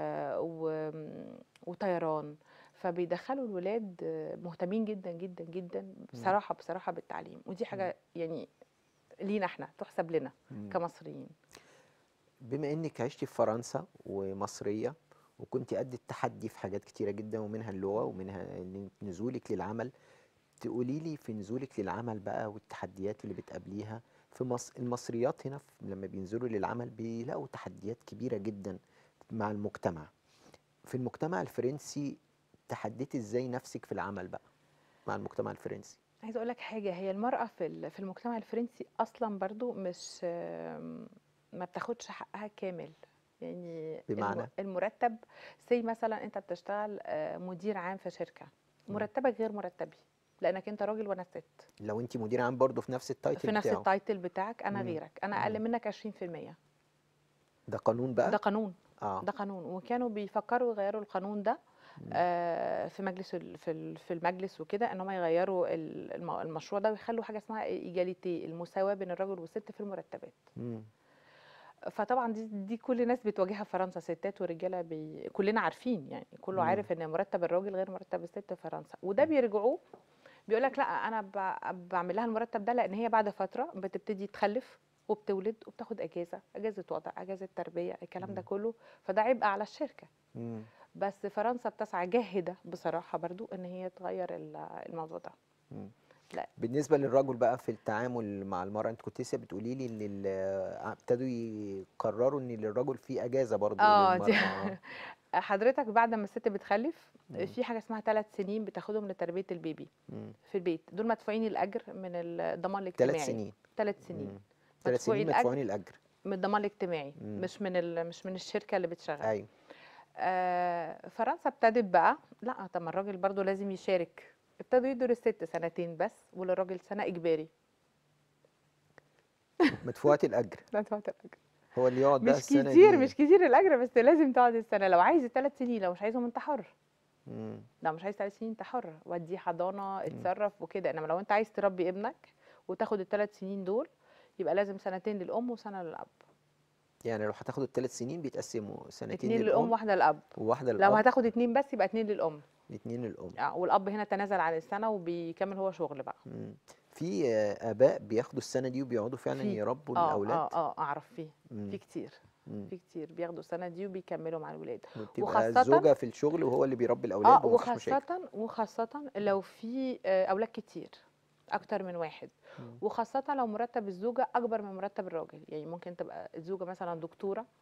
و... وطيران فبيدخلوا الولاد مهتمين جدا جدا جدا بصراحه بصراحه بالتعليم ودي حاجه يعني لينا احنا تحسب لنا مم. كمصريين بما انك عشتي في فرنسا ومصريه وكنت قد التحدي في حاجات كتيره جدا ومنها اللغه ومنها إن نزولك للعمل تقولي لي في نزولك للعمل بقى والتحديات اللي بتقابليها في مصر المصريات هنا في- لما بينزلوا للعمل بيلاقوا تحديات كبيره جدا مع المجتمع في المجتمع الفرنسي تحديتي ازاي نفسك في العمل بقى مع المجتمع الفرنسي عايزه اقول لك حاجه هي المراه في ال- في المجتمع الفرنسي اصلا برضو مش آم، ما بتاخدش حقها كامل يعني الم- بمعنى؟ المرتب سي مثلا انت بتشتغل آه، مدير عام في شركه مم. مرتبك غير مرتبي لانك انت راجل وانا ست لو انت مدير عام برضه في نفس التايتل في نفس بتاعه التايتل بتاعك انا مم. غيرك انا اقل مم. منك 20% ده قانون بقى ده قانون اه ده قانون وكانوا بيفكروا يغيروا القانون ده مم. آه، في مجلس ال- في ال- في المجلس وكده ان هم يغيروا ال- الم- المشروع ده ويخلوا حاجه اسمها ايجاليتي المساواه بين الرجل والست في المرتبات مم. فطبعا دي دي كل الناس بتواجهها في فرنسا ستات ورجاله بي... كلنا عارفين يعني كله مم. عارف ان مرتب الراجل غير مرتب الست في فرنسا وده بيرجعوه بيقول لك لا انا ب... بعمل لها المرتب ده لان هي بعد فتره بتبتدي تخلف وبتولد وبتاخد اجازه اجازه وضع اجازه تربيه الكلام ده مم. كله فده عبء على الشركه مم. بس فرنسا بتسعى جاهده بصراحه برضو ان هي تغير ال- الموضوع ده مم. لا. بالنسبه للرجل بقى في التعامل مع المراه انت كنت لسه بتقولي لي ان ال- ابتدوا يقرروا ان للرجل في اجازه برضه اه دي للمراه حضرتك بعد ما الست بتخلف مم. في حاجه اسمها ثلاث سنين بتاخدهم لتربيه البيبي مم. في البيت دول مدفوعين الاجر من الضمان الاجتماعي ثلاث سنين ثلاث سنين مم. ثلاث مدفوعي سنين الأجر. مدفوعين الاجر من الضمان الاجتماعي مم. مش من ال... مش من الشركه اللي بتشغل ايوه آه فرنسا ابتدت بقى لا طب ما الراجل برضو لازم يشارك ابتدوا يدوا للست سنتين بس وللراجل سنه اجباري مدفوعات الاجر مدفوعات الأجر. هو اللي يقعد بقى مش السنه كتير دي مش كتير الاجر بس لازم تقعد السنه لو عايز ثلاث سنين لو مش عايزهم انت حر مم. لو مش عايز ثلاث سنين انت حر وديه حضانه اتصرف وكده انما لو انت عايز تربي ابنك وتاخد الثلاث سنين دول يبقى لازم سنتين للام وسنه للاب يعني لو هتاخدوا الثلاث سنين بيتقسموا سنتين اتنين للام للام واحده للاب وواحده لو للاب هتاخد اتنين بس يبقى اتنين للام الاثنين للام آه، والاب هنا تنازل عن السنه وبيكمل هو شغل بقى مم. في آه، اباء بياخدوا السنه دي وبيقعدوا فعلا في. يربوا اه الاولاد اه اه اعرف فيه مم. في كتير مم. في كتير بياخدوا السنه دي وبيكملوا مع الولاد وتبقى وخاصة- الزوجه في الشغل وهو اللي بيربي الاولاد اه ومفيش مشاكل وخاصه وخاصه لو في آه، اولاد كتير اكتر من واحد مم. وخاصه لو مرتب الزوجه اكبر من مرتب الراجل يعني ممكن تبقى الزوجه مثلا دكتوره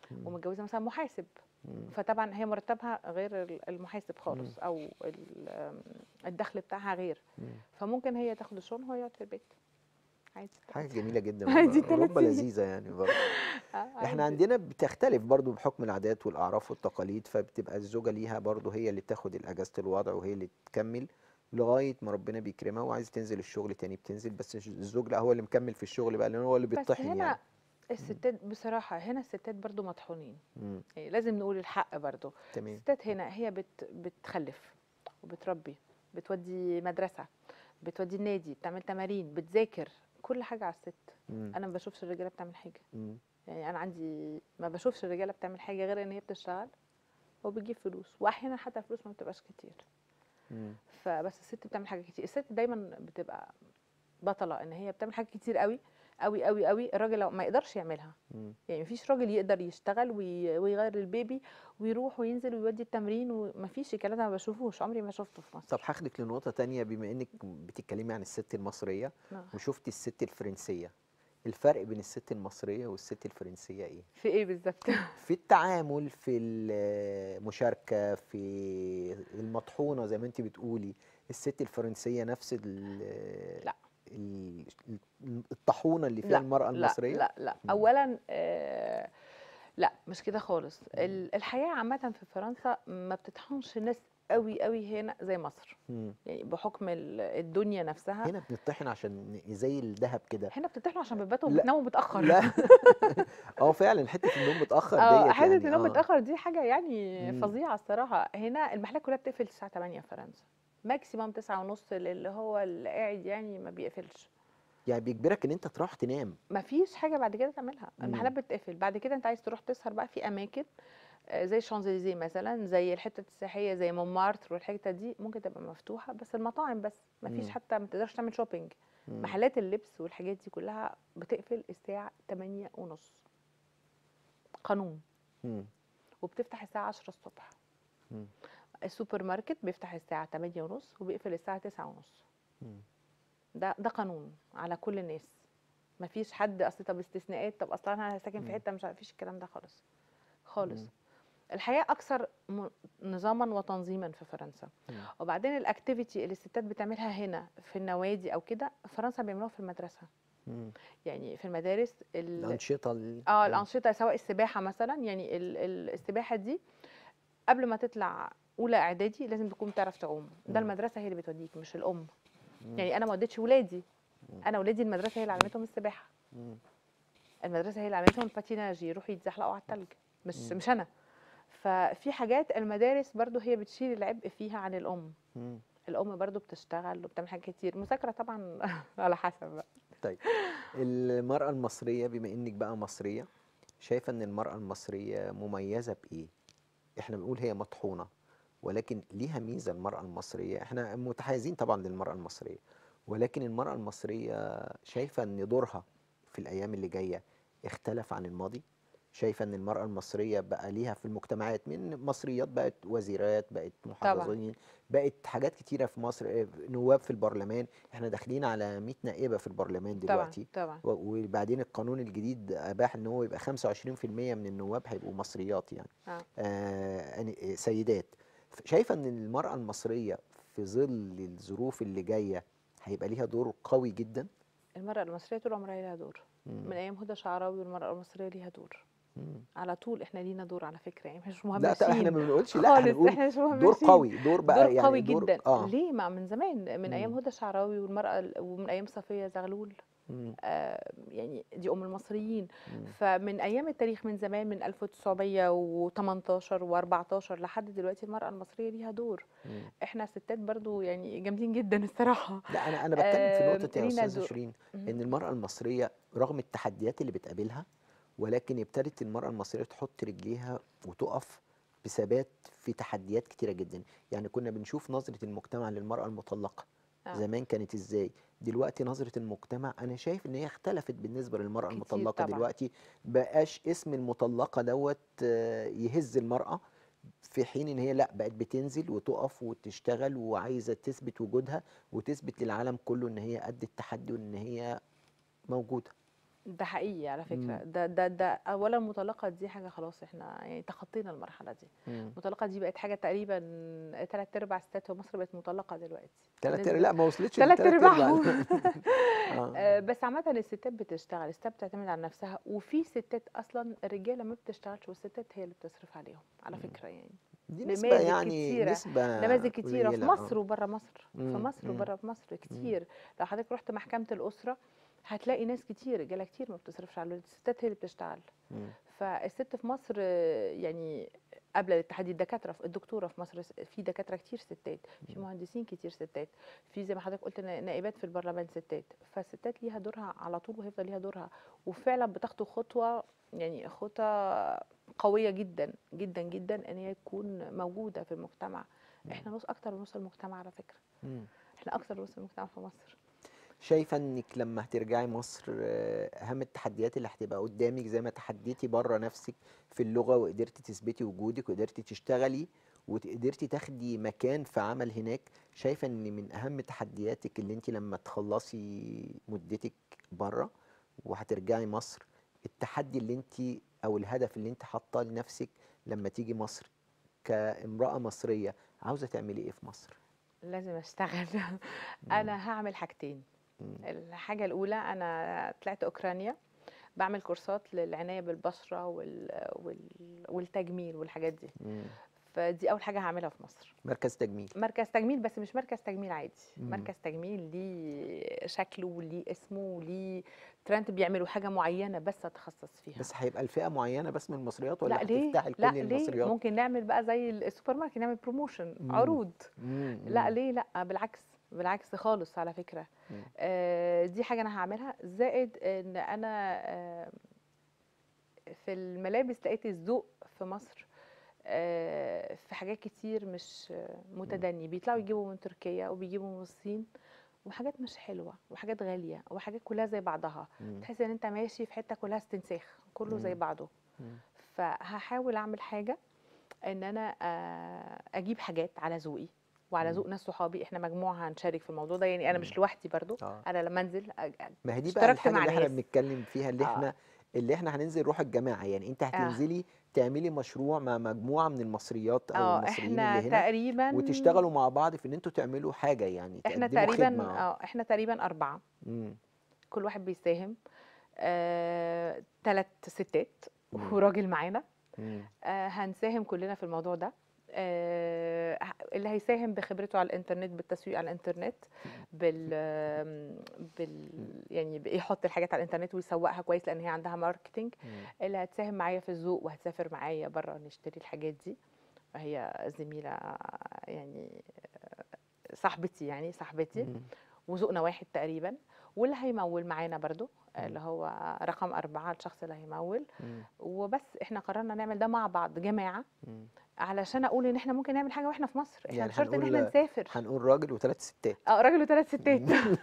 مم. ومتجوزه مثلا محاسب مم. فطبعا هي مرتبها غير ال- المحاسب خالص او ال- آم، الدخل بتاعها غير مم. فممكن هي تاخد الشغل وهو يقعد في البيت عادي حاجه جميله جدا عادي والله. تلات اوروبا سنين. لذيذه يعني برضه آه، احنا عادي. عندنا بتختلف برضو بحكم العادات والاعراف والتقاليد فبتبقى الزوجه ليها برضو هي اللي بتاخد اجازه الوضع وهي اللي تكمل لغايه ما ربنا بيكرمها وعايزه تنزل الشغل تاني بتنزل بس الزوج لا هو اللي مكمل في الشغل بقى لان هو اللي بس بيطحن هنا يعني الستات بصراحه هنا الستات برضو مطحونين مم. يعني لازم نقول الحق برضو تمام الستات هنا هي بت بتخلف وبتربي بتودي مدرسه بتودي النادي بتعمل تمارين بتذاكر كل حاجه على الست مم. انا ما بشوفش الرجاله بتعمل حاجه مم. يعني انا عندي ما بشوفش الرجاله بتعمل حاجه غير ان هي بتشتغل وبتجيب فلوس واحيانا حتى الفلوس ما بتبقاش كتير مم. فبس الست بتعمل حاجات كتير الست دايما بتبقى بطله ان هي بتعمل حاجات كتير قوي قوي قوي قوي الراجل لو ما يقدرش يعملها مم. يعني مفيش راجل يقدر يشتغل وي- ويغير البيبي ويروح وينزل ويودي التمرين ومفيش الكلام ده ما بشوفوش عمري ما شفته في مصر طب هاخدك لنقطه تانية بما انك بتتكلمي عن الست المصريه نعم. وشفتي الست الفرنسيه الفرق بين الست المصريه والست الفرنسيه ايه في ايه بالظبط في التعامل في المشاركة في المطحونة زي ما انت بتقولي الست الفرنسية نفس ال لا. ال- الطاحونة اللي فيها لا، المرأة المصرية لا لا لا مم. اولا آه لا مش كده خالص ال- الحياه عامه في فرنسا ما بتطحنش الناس قوي قوي هنا زي مصر مم. يعني بحكم ال- الدنيا نفسها هنا بنطحن عشان زي الذهب كده هنا بتطحنوا عشان بتباتوا لا. وبتناموا متاخر لا اه فعلا حتة النوم متأخر اه ديت حته يعني النوم اه متاخر دي حاجه يعني مم. فظيعه الصراحه هنا المحلات كلها بتقفل الساعه 8 في فرنسا ماكسيموم 9 ونص اللي هو اللي قاعد يعني ما بيقفلش يعني بيجبرك ان انت تروح تنام ما فيش حاجه بعد كده تعملها مم. المحلات بتقفل بعد كده انت عايز تروح تسهر بقى في اماكن آه، زي شانزليزيه مثلا زي الحته السياحيه زي مونمارتر والحته دي ممكن تبقى مفتوحه بس المطاعم بس ما فيش مم. حتى ما تقدرش تعمل شوبينج مم. محلات اللبس والحاجات دي كلها بتقفل الساعه 8 ونص قانون مم. وبتفتح الساعه 10 الصبح مم. السوبر ماركت بيفتح الساعه 8 ونص وبيقفل الساعه 9 ونص مم. ده ده قانون على كل الناس مفيش حد اصل طب استثناءات طب اصلا انا ساكن في مم. حته مش عارف فيش الكلام ده خالص خالص مم. الحياه اكثر م- نظاما وتنظيما في فرنسا مم. وبعدين الاكتيفيتي اللي الستات بتعملها هنا في النوادي او كده فرنسا بيعملوها في المدرسه مم. يعني في المدارس ال- الأنشطة ال- اه مم. الانشطه سواء السباحه مثلا يعني ال ال السباحه دي قبل ما تطلع اولى اعدادي لازم تكون بتعرف تعوم ده مم. المدرسه هي اللي بتوديك مش الام مم. يعني انا ما وديتش ولادي مم. انا ولادي المدرسه هي اللي علمتهم السباحه مم. المدرسه هي اللي علمتهم الباتيناج يروحوا يتزحلقوا على التلج مش مم. مش انا ففي حاجات المدارس برضو هي بتشيل العبء فيها عن الام مم. الام برضو بتشتغل وبتعمل حاجات كتير مذاكره طبعا على حسب بقى طيب المرأة المصرية بما انك بقى مصرية شايفة ان المرأة المصرية مميزة بإيه؟ احنا بنقول هي مطحونة ولكن ليها ميزة المرأة المصرية احنا متحيزين طبعا للمرأة المصرية ولكن المرأة المصرية شايفة ان دورها في الأيام اللي جاية اختلف عن الماضي شايفة ان المرأة المصرية بقى ليها في المجتمعات من مصريات بقت وزيرات بقت محافظين بقت حاجات كتيرة في مصر اه، نواب في البرلمان احنا داخلين على 100 نائبة في البرلمان طبعا دلوقتي طبعا و- وبعدين القانون الجديد اباح ان هو يبقى 25% من النواب هيبقوا مصريات يعني آه. آه يعني سيدات ف- شايفه ان المراه المصريه في ظل الظروف اللي جايه هيبقى ليها دور قوي جدا المراه المصريه طول عمرها ليها دور مم. من ايام هدى شعراوي والمراه المصريه ليها دور مم. على طول احنا لينا دور على فكره يعني مش لا مهمشين طب احنا ما بنقولش لا خالص هنقول احنا مش دور مهمشين قوي دور بقى دور يعني قوي دور جدا اه ليه ما من زمان من ايام مم. هدى شعراوي والمراه ال- ومن ايام صفيه زغلول مم. آه يعني دي ام المصريين مم. فمن ايام التاريخ من زمان من 1918 و14 لحد دلوقتي المراه المصريه ليها دور مم. احنا ستات برضو يعني جامدين جدا الصراحه لا انا انا بتكلم في آه، نقطه يا لينا استاذه دور. شيرين مم. ان المراه المصريه رغم التحديات اللي بتقابلها ولكن ابتدت المراه المصريه تحط رجليها وتقف بثبات في تحديات كتيره جدا يعني كنا بنشوف نظره المجتمع للمراه المطلقه آه. زمان كانت ازاي دلوقتي نظره المجتمع انا شايف ان هي اختلفت بالنسبه للمراه كتير المطلقه طبعاً. دلوقتي بقاش اسم المطلقه دوت آه، يهز المراه في حين ان هي لا بقت بتنزل وتقف وتشتغل وعايزه تثبت وجودها وتثبت للعالم كله ان هي قد التحدي وان هي موجوده ده حقيقي على فكره مم. ده ده ده اولا المطلقه دي حاجه خلاص احنا يعني تخطينا المرحله دي مم. المطلقه دي بقت حاجه تقريبا ثلاث ارباع ستات في مصر بقت مطلقه دلوقتي تلات بالنسبة- لا ما وصلتش تلات لتلات ارباعهم آه. آه، بس عامة الستات بتشتغل الستات بتعتمد على نفسها وفي ستات اصلا الرجاله ما بتشتغلش والستات هي اللي بتصرف عليهم على مم. فكره يعني دي نسبة نماذج يعني كتيرة. نسبة نماذج كتيره في قليلة، آه. مصر وبره مصر في مم، مصر مم. وبره مصر كتير لو حضرتك رحت محكمه الاسره هتلاقي ناس كتير رجاله كتير ما بتصرفش على الولاد الستات هي اللي بتشتغل مم. فالست في مصر آه، يعني قبل الاتحاد الدكاتره الدكتوره في مصر س- في دكاتره كتير ستات في مهندسين كتير ستات في زي ما حضرتك قلت نا- نائبات في البرلمان ستات فالستات ليها دورها على طول وهيفضل ليها دورها وفعلا بتاخدوا خطوه يعني خطوه قويه جدا جدا جدا ان هي تكون موجوده في المجتمع احنا نص اكتر من نص المجتمع على فكره مم. احنا اكتر من نص المجتمع في مصر شايفة انك لما هترجعي مصر آه، اهم التحديات اللي هتبقى قدامك زي ما تحديتي بره نفسك في اللغة وقدرتي تثبتي وجودك وقدرتي تشتغلي وقدرتي تاخدي مكان في عمل هناك شايفة ان من اهم تحدياتك اللي انت لما تخلصي مدتك بره وهترجعي مصر التحدي اللي انت او الهدف اللي انت حاطاه لنفسك لما تيجي مصر كامرأة مصرية عاوزة تعملي ايه في مصر؟ لازم اشتغل انا هعمل حاجتين مم. الحاجة الأولى أنا طلعت أوكرانيا بعمل كورسات للعناية بالبشرة وال... وال... والتجميل والحاجات دي مم. فدي أول حاجة هعملها في مصر مركز تجميل مركز تجميل بس مش مركز تجميل عادي مم. مركز تجميل ليه شكله وليه اسمه وليه ترند بيعملوا حاجة معينة بس أتخصص فيها بس هيبقى الفئة معينة بس من المصريات ولا لا ليه هتفتحي لا لكل ليه المصريات؟ ممكن نعمل بقى زي السوبر ماركت نعمل بروموشن مم. عروض مم. لا مم. ليه لا بالعكس بالعكس خالص على فكرة مم. آه دي حاجة أنا هعملها زائد إن أنا آه في الملابس لقيت الذوق في مصر آه في حاجات كتير مش آه، متدني بيطلعوا يجيبوا من تركيا وبيجيبوا من الصين وحاجات مش حلوة وحاجات غالية وحاجات كلها زي بعضها مم. تحس ان انت ماشي في حتة كلها استنساخ كله زي مم. بعضه مم. فهحاول اعمل حاجه ان انا آه، اجيب حاجات على ذوقي وعلى مم. ذوق ناس صحابي احنا مجموعه هنشارك في الموضوع ده يعني انا مم. مش لوحدي برضو اه انا لما انزل أج- أج- ما هي دي بقى اشتركت الحاجة مع اللي احنا ناس بنتكلم فيها اللي آه. احنا اللي احنا هننزل روح الجماعة يعني انت هتنزلي تعملي مشروع مع مجموعة من المصريات او اه المصريين احنا اللي هنا تقريبا وتشتغلوا مع بعض في ان انتوا تعملوا حاجة يعني احنا تقدموا تقريبا خدمة اه احنا تقريبا اربعه مم. كل واحد بيساهم آه، ثلاث ستات مم. وراجل معانا مم. آه، هنساهم كلنا في الموضوع ده آه، ه- اللي هيساهم بخبرته على الانترنت بالتسويق على الانترنت بال آم، بال يعني يحط الحاجات على الانترنت ويسوقها كويس لان هي عندها ماركتينج مم. اللي هتساهم معايا في الذوق وهتسافر معايا بره نشتري الحاجات دي هي زميله يعني آه، صاحبتي يعني صاحبتي مم. وذوقنا واحد تقريبا واللي هيمول معانا برضو مم. اللي هو رقم أربعة الشخص اللي هيمول مم. وبس احنا قررنا نعمل ده مع بعض جماعة مم. علشان اقول ان احنا ممكن نعمل حاجة واحنا في مصر احنا يعني مش شرط ان هنقول- احنا نسافر هنقول راجل وثلاث ستات اه راجل وثلاث ستات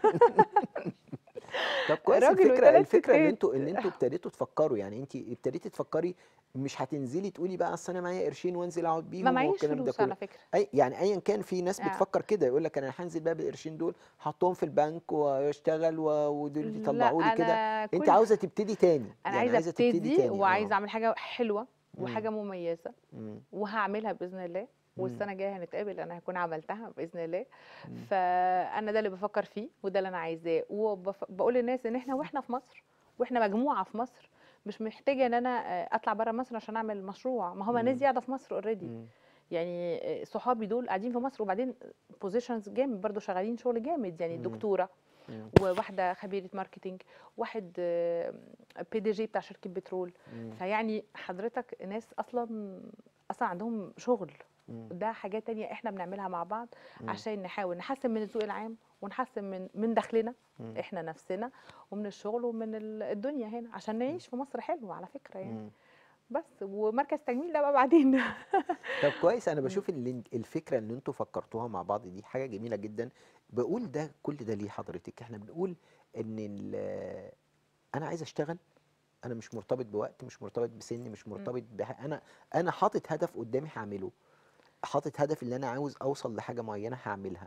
طب كويس راجل الفكره وثلاث الفكره ان ستات. انتوا ان انتوا ابتديتوا تفكروا يعني انت ابتديتي تفكري مش هتنزلي تقولي بقى اصل انا معايا قرشين وانزل اقعد بيهم ما معيش والكلام ده فلوس كله على فكرة اي يعني ايا كان في ناس آه. بتفكر كده يقول لك انا هنزل بقى بالقرشين دول هحطهم في البنك واشتغل و- ودول يطلعوا لي كده انا انت كل- عاوزه تبتدي تاني انا يعني عايزة ابتدي تاني وعايزة آه. اعمل حاجة حلوة مم. وحاجة مميزة مم. وهعملها باذن الله والسنه الجايه هنتقابل انا هكون عملتها باذن الله مم. فانا ده اللي بفكر فيه وده اللي انا عايزاه وبقول للناس ان احنا واحنا في مصر واحنا مجموعه في مصر مش محتاجه ان انا آه، اطلع بره مصر عشان اعمل مشروع ما هم الناس مم. دي قاعده في مصر اوريدي مم. يعني آه، صحابي دول قاعدين في مصر وبعدين بوزيشنز جامد برضو شغالين شغل جامد يعني مم. الدكتوره مم. وواحده خبيره ماركتينج واحد بي دي جي بتاع شركه بترول مم. فيعني حضرتك ناس اصلا اصلا عندهم شغل مم. ده حاجات تانية احنا بنعملها مع بعض مم. عشان نحاول نحسن من الذوق العام ونحسن من من دخلنا مم. احنا نفسنا ومن الشغل ومن ال- الدنيا هنا عشان نعيش في مصر حلو على فكرة يعني مم. بس ومركز تجميل ده بقى بعدين طب كويس انا بشوف اللي الفكره اللي انتوا فكرتوها مع بعض دي حاجه جميله جدا بقول ده كل ده ليه حضرتك احنا بنقول ان ال- انا عايز اشتغل انا مش مرتبط بوقت مش مرتبط بسن مش مرتبط بح... انا انا حاطط هدف قدامي هعمله حاطط هدف اللي انا عاوز اوصل لحاجه معينه هعملها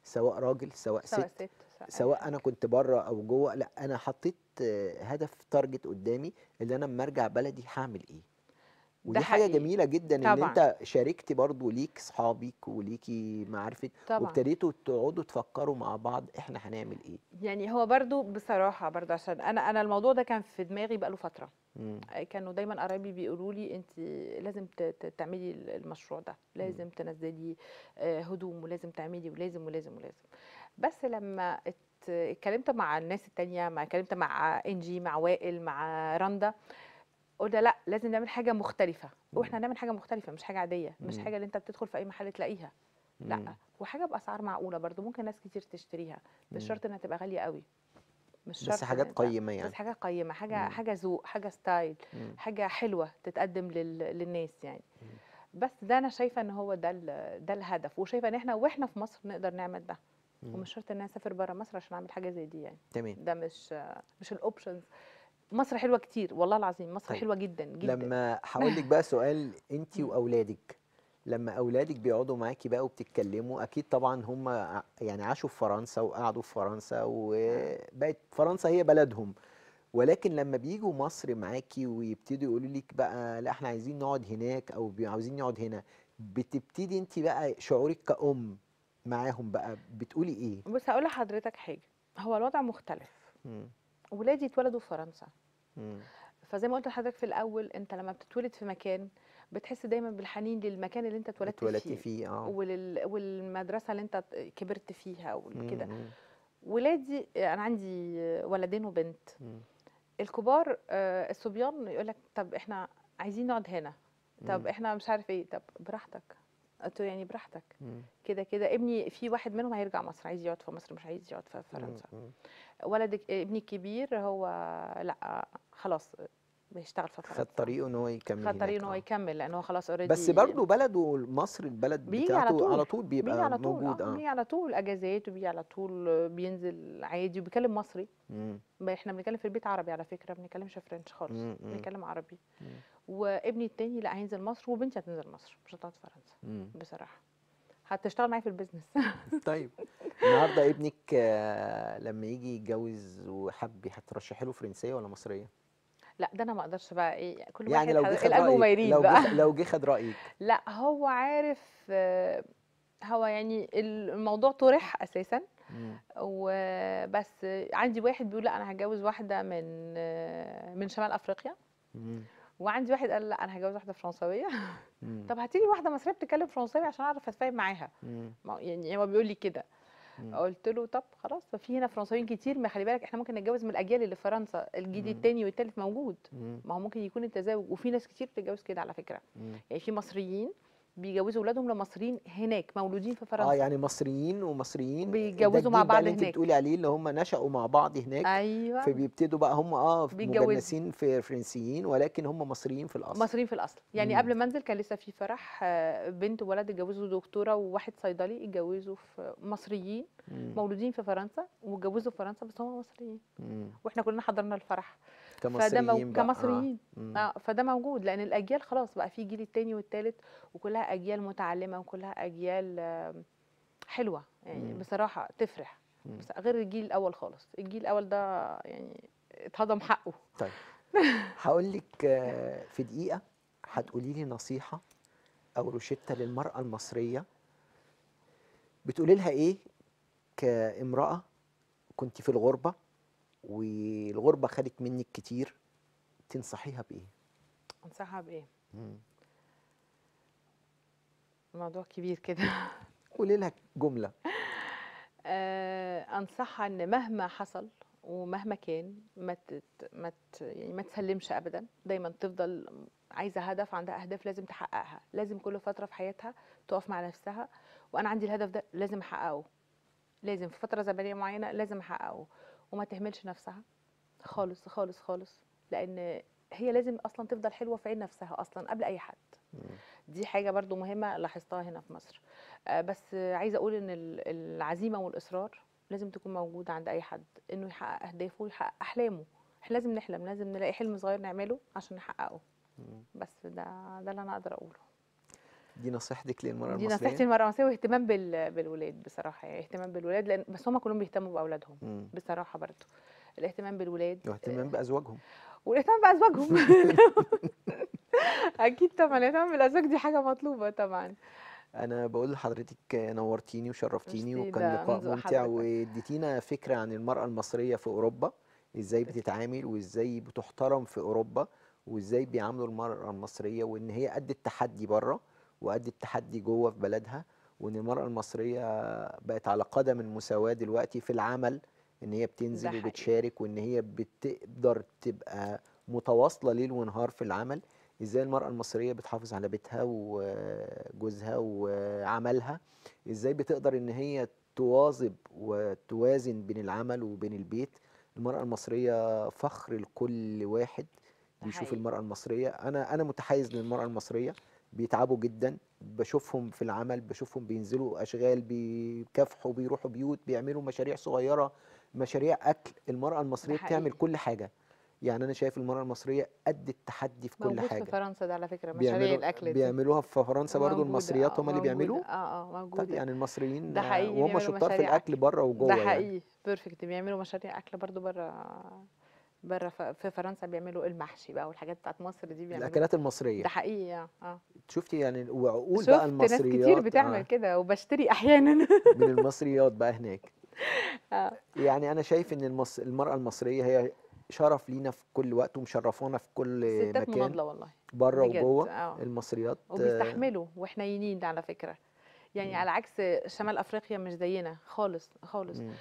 سواء راجل سواء سواء ست ست سواء, سواء انا كنت بره او جوه لا انا حطيت آه، هدف تارجت قدامي اللي انا لما ارجع بلدي هعمل ايه ودي حاجه حقيقي. جميله جدا ان طبعاً. انت شاركتي برضو ليك صحابك وليكي معارفك طبعا وابتديتوا تقعدوا تفكروا مع بعض احنا هنعمل ايه يعني هو برضو بصراحه برضو عشان انا انا الموضوع ده كان في دماغي بقاله فتره مم. كانوا دايما قرايبي بيقولوا لي انت لازم ت- ت- تعملي المشروع ده لازم تنزلي آه، هدوم ولازم تعملي ولازم ولازم ولازم بس لما ات- اتكلمت مع الناس التانية مع اتكلمت مع انجي مع وائل مع رندا قلنا لا لازم نعمل حاجه مختلفه واحنا هنعمل حاجه مختلفه مش حاجه عاديه مش مم. حاجه اللي انت بتدخل في اي محل تلاقيها مم. لا وحاجه باسعار معقوله برضو ممكن ناس كتير تشتريها مش مم. شرط انها تبقى غاليه قوي مش شرط بس إن حاجات أنت- قيمه يعني بس حاجه قيمه حاجه مم. حاجه ذوق حاجه ستايل مم. حاجه حلوه تتقدم لل... للناس يعني بس ده انا شايفه ان هو ده ال... ده الهدف وشايفه ان احنا واحنا في مصر نقدر نعمل ده مم. ومش شرط ان انا اسافر بره مصر عشان اعمل حاجه زي دي يعني تمام ده مش مش الاوبشنز مصر حلوه كتير والله العظيم مصر طيب. حلوه جدا جدا لما هقول لك بقى سؤال انت مم. واولادك لما اولادك بيقعدوا معاكي بقى وبتتكلموا اكيد طبعا هم ع- يعني عاشوا في فرنسا وقعدوا في فرنسا وبقت فرنسا هي بلدهم ولكن لما بيجوا مصر معاكي ويبتدوا يقولوا لك بقى لا احنا عايزين نقعد هناك او بي- عاوزين نقعد هنا بتبتدي انت بقى شعورك كأم معاهم بقى بتقولي ايه بص هقول لحضرتك حاجه هو الوضع مختلف مم. ولادي اتولدوا في فرنسا مم. فزي ما قلت لحضرتك في الاول انت لما بتتولد في مكان بتحس دايما بالحنين للمكان اللي انت اتولدت اتولدتي فيه فيه اه ولل... والمدرسه اللي انت كبرت فيها وكده مم. ولادي انا عندي ولدين وبنت مم. الكبار آه، الصبيان يقول لك طب احنا عايزين نقعد هنا طب مم. احنا مش عارف ايه طب براحتك قلت له يعني براحتك مم. كده كده ابني في واحد منهم هيرجع مصر عايز يقعد في مصر مش عايز يقعد في فرنسا مم. ولد ابني الكبير هو لا خلاص بيشتغل في فرنسا خد طريقه ان هو يكمل خد طريقه ان هو هناك، آه. يكمل لان هو خلاص اوريدي بس برضه بلده مصر البلد بيجي على بتاعته طول. على طول بيبقى بيجي على طول موجود اه اه بيجي على طول اجازات وبيجي على طول بينزل عادي وبيكلم مصري مم. ما احنا بنتكلم في البيت عربي على فكره ما بنتكلمش فرنش خالص مم، مم. بنتكلم عربي مم. وابني التاني لا هينزل مصر وبنتي هتنزل مصر مش هتقعد في فرنسا مم. بصراحه هتشتغل معايا في البيزنس طيب النهارده ابنك آه، لما يجي يتجوز وحب هترشحي له فرنسيه ولا مصريه؟ لا ده انا ما اقدرش بقى ايه كل يعني واحد لو جه حد- خد القلب وما رايك يريد لو بقى جه لو جه خد رايك لا هو عارف آه، هو يعني الموضوع طرح اساسا مم. وبس عندي واحد بيقول لا انا هتجوز واحده من آه، من شمال افريقيا مم. وعندي واحد قال لا انا هتجوز واحده فرنسويه مم. طب هاتي لي واحده مصريه بتتكلم فرنساوي عشان اعرف اتفاهم معاها مم. ما هو- يعني هو بيقول لي كده مم. قلت له طب خلاص ففي هنا فرنساويين كتير ما خلي بالك احنا ممكن نتجوز من الاجيال اللي في فرنسا الجيل مم. التاني والتالت موجود مم. ما هو ممكن يكون التزاوج وفي ناس كتير بتتجوز كده على فكره مم. يعني في مصريين بيجوزوا اولادهم لمصريين هناك مولودين في فرنسا اه يعني مصريين ومصريين بيتجوزوا ده مع الجيل بقى بعض اللي انت هناك. بتقولي عليه اللي هم نشأوا مع بعض هناك ايوه فبيبتدوا بقى هم اه بيتجوزوا. مجنسين في فرنسيين ولكن هم مصريين في الاصل مصريين في الاصل يعني مم. قبل ما انزل كان لسه في فرح آه، بنت وولد اتجوزوا دكتوره وواحد صيدلي اتجوزوا في مصريين مم. مولودين في فرنسا واتجوزوا في فرنسا بس هم مصريين مم. واحنا كلنا حضرنا الفرح فده كمصريين مو... بقى كمصريين آه. مم. اه فده موجود لان الاجيال خلاص بقى في جيل التاني والتالت وكلها اجيال متعلمه وكلها اجيال آم، حلوه يعني مم. بصراحه تفرح مم. بس غير الجيل الاول خالص الجيل الاول ده يعني اتهضم حقه طيب هقول لك آه، في دقيقة هتقولي لي نصيحة أو روشتة للمرأة المصرية بتقولي لها إيه كامرأة كنت في الغربة والغربة خدت منك كتير تنصحيها بإيه؟ انصحها بايه مم. موضوع كبير كده قولي لها جملة آه، انصحها ان مهما حصل ومهما كان ما تت... ما ت... يعني ما تسلمش ابدا دايما تفضل عايزه هدف عندها اهداف لازم تحققها لازم كل فتره في حياتها تقف مع نفسها وانا عندي الهدف ده لازم احققه لازم في فتره زمنيه معينه لازم احققه وما تهملش نفسها خالص خالص خالص لان هي لازم اصلا تفضل حلوه في عين نفسها اصلا قبل اي حد مم. دي حاجه برضو مهمه لاحظتها هنا في مصر آه، بس آه، عايزه اقول ان ال- العزيمه والاصرار لازم تكون موجوده عند اي حد انه يحقق اهدافه ويحقق احلامه احنا لازم نحلم لازم نلاقي حلم صغير نعمله عشان نحققه مم. بس ده ده اللي انا اقدر اقوله دي نصيحتك للمرأة دي المصرية نصيحتي للمرأة المصرية واهتمام بال... بالولاد بصراحة يعني اهتمام بالولاد لأن بس هم كلهم بيهتموا بأولادهم مم. بصراحة برضو الاهتمام بالولاد واهتمام بأزواجهم والاهتمام بأزواجهم أكيد طبعا الاهتمام بالأزواج دي حاجة مطلوبة طبعا انا بقول لحضرتك نورتيني وشرفتيني ميرسي، وكان ده لقاء من ذوق ممتع حضرتك. واديتينا فكرة عن المرأة المصرية في اوروبا ازاي تسلم. بتتعامل وازاي بتحترم في اوروبا وازاي بيعاملوا المرأة المصرية وان هي قد التحدي بره وقد التحدي جوه في بلدها وان المرأة المصرية بقت على قدم المساواة دلوقتي في العمل ان هي بتنزل حقيقي. وبتشارك وان هي بتقدر تبقى متواصلة ليل ونهار في العمل ازاي المرأة المصرية بتحافظ على بيتها وجوزها وعملها ازاي بتقدر ان هي تواظب وتوازن بين العمل وبين البيت المرأة المصرية فخر لكل واحد ده بيشوف حقيقي. المرأة المصرية انا انا متحيز للمرأة المصرية بيتعبوا جدا بشوفهم في العمل بشوفهم بينزلوا اشغال بيكافحوا بيروحوا بيوت بيعملوا مشاريع صغيرة مشاريع اكل المرأة المصرية بتعمل حقيقي. كل حاجة يعني انا شايف المرأة المصرية قد التحدي في كل موجود حاجة في فرنسا ده على فكرة مشاريع بيعملوا الأكل دي بيعملوها في فرنسا برضو موجودة، المصريات آه، هم اللي موجودة. بيعملوا اه اه طب موجودة يعني المصريين ده آه، حقيقي وهم بيعملوا شطار في مشاريع الاكل بره وجوه ده يعني حقيقي بيرفكت بيعملوا مشاريع اكل برضو بره بره ف- في فرنسا بيعملوا المحشي بقى والحاجات بتاعت مصر دي بيعملوا الاكلات المصريه ده حقيقي اه اه شفتي يعني وعقول شفت بقى ناس كتير المصريات بتعمل آه، كده وبشتري احيانا من المصريات بقى هناك آه. يعني انا شايف ان المص... المراه المصريه هي شرف لينا في كل وقت ومشرفانا في كل ستات مكان مناضله والله بره بجد، وجوه آه. المصريات آه، وبيستحملوا وحنينين على فكره يعني مم. على عكس شمال افريقيا مش زينا خالص خالص مم.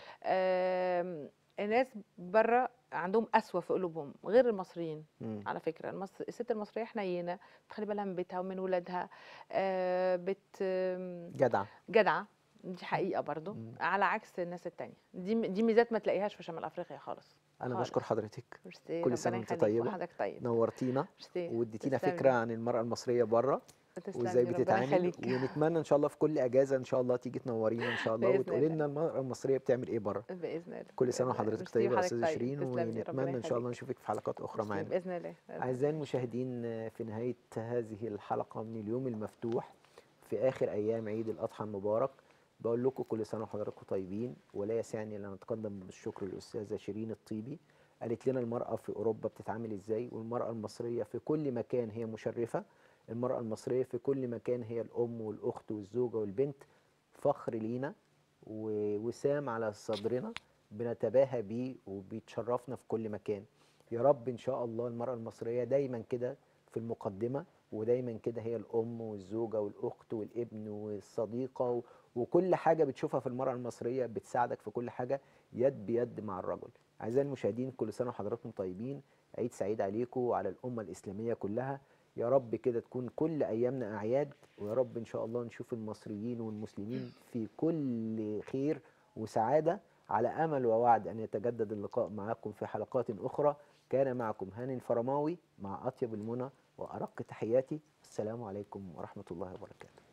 آم، الناس بره عندهم قسوه في قلوبهم غير المصريين مم. على فكره المصر... الست المصريه حنينه بتخلي بالها من بيتها ومن ولادها آه بت آم، جدعه جدعه دي حقيقه برضو مم. على عكس الناس التانية دي دي ميزات ما تلاقيهاش في شمال افريقيا خالص انا خالص. بشكر حضرتك ميرسي كل سنة ربنا وانت يخليك طيبة. وحضرتك طيب نورتينا ميرسي واديتينا تسلمي. فكره عن المراه المصريه بره تسلمي، وازاي ربنا بتتعامل يخليك. ونتمنى ان شاء الله في كل اجازه ان شاء الله تيجي تنورينا ان شاء الله بإذن وتقولي الله. لنا المراه المصريه بتعمل ايه بره باذن الله كل سنه بإذن الله. وحضرتك ميرسي طيبه يا وحضرتك استاذه طيب. شيرين تسلمي، ربنا ونتمنى ان شاء الله يخليك. نشوفك في حلقات اخرى ميرسي، معانا باذن الله أعزائي المشاهدين في نهاية هذه الحلقة من اليوم المفتوح في آخر أيام عيد الأضحى المبارك بقول لكم كل سنة وحضراتكم طيبين ولا يسعني أن أتقدم بالشكر للأستاذة شيرين الطيبي قالت لنا المرأة في أوروبا بتتعامل إزاي والمرأة المصرية في كل مكان هي مشرفة المرأة المصرية في كل مكان هي الأم والأخت والزوجة والبنت فخر لينا ووسام على صدرنا بنتباهى بيه وبيتشرفنا في كل مكان يا رب ان شاء الله المرأة المصرية دايما كده في المقدمة ودايما كده هي الأم والزوجة والأخت والابن والصديقة و- وكل حاجة بتشوفها في المرأة المصرية بتساعدك في كل حاجة يد بيد مع الرجل أعزائي المشاهدين كل سنة وحضراتكم طيبين عيد سعيد عليكم وعلى الأمة الإسلامية كلها يا رب كده تكون كل أيامنا أعياد ويا رب إن شاء الله نشوف المصريين والمسلمين في كل خير وسعادة على أمل ووعد أن يتجدد اللقاء معكم في حلقات أخرى كان معكم هاني الفرماوي مع أطيب المنى وأرق تحياتي السلام عليكم ورحمة الله وبركاته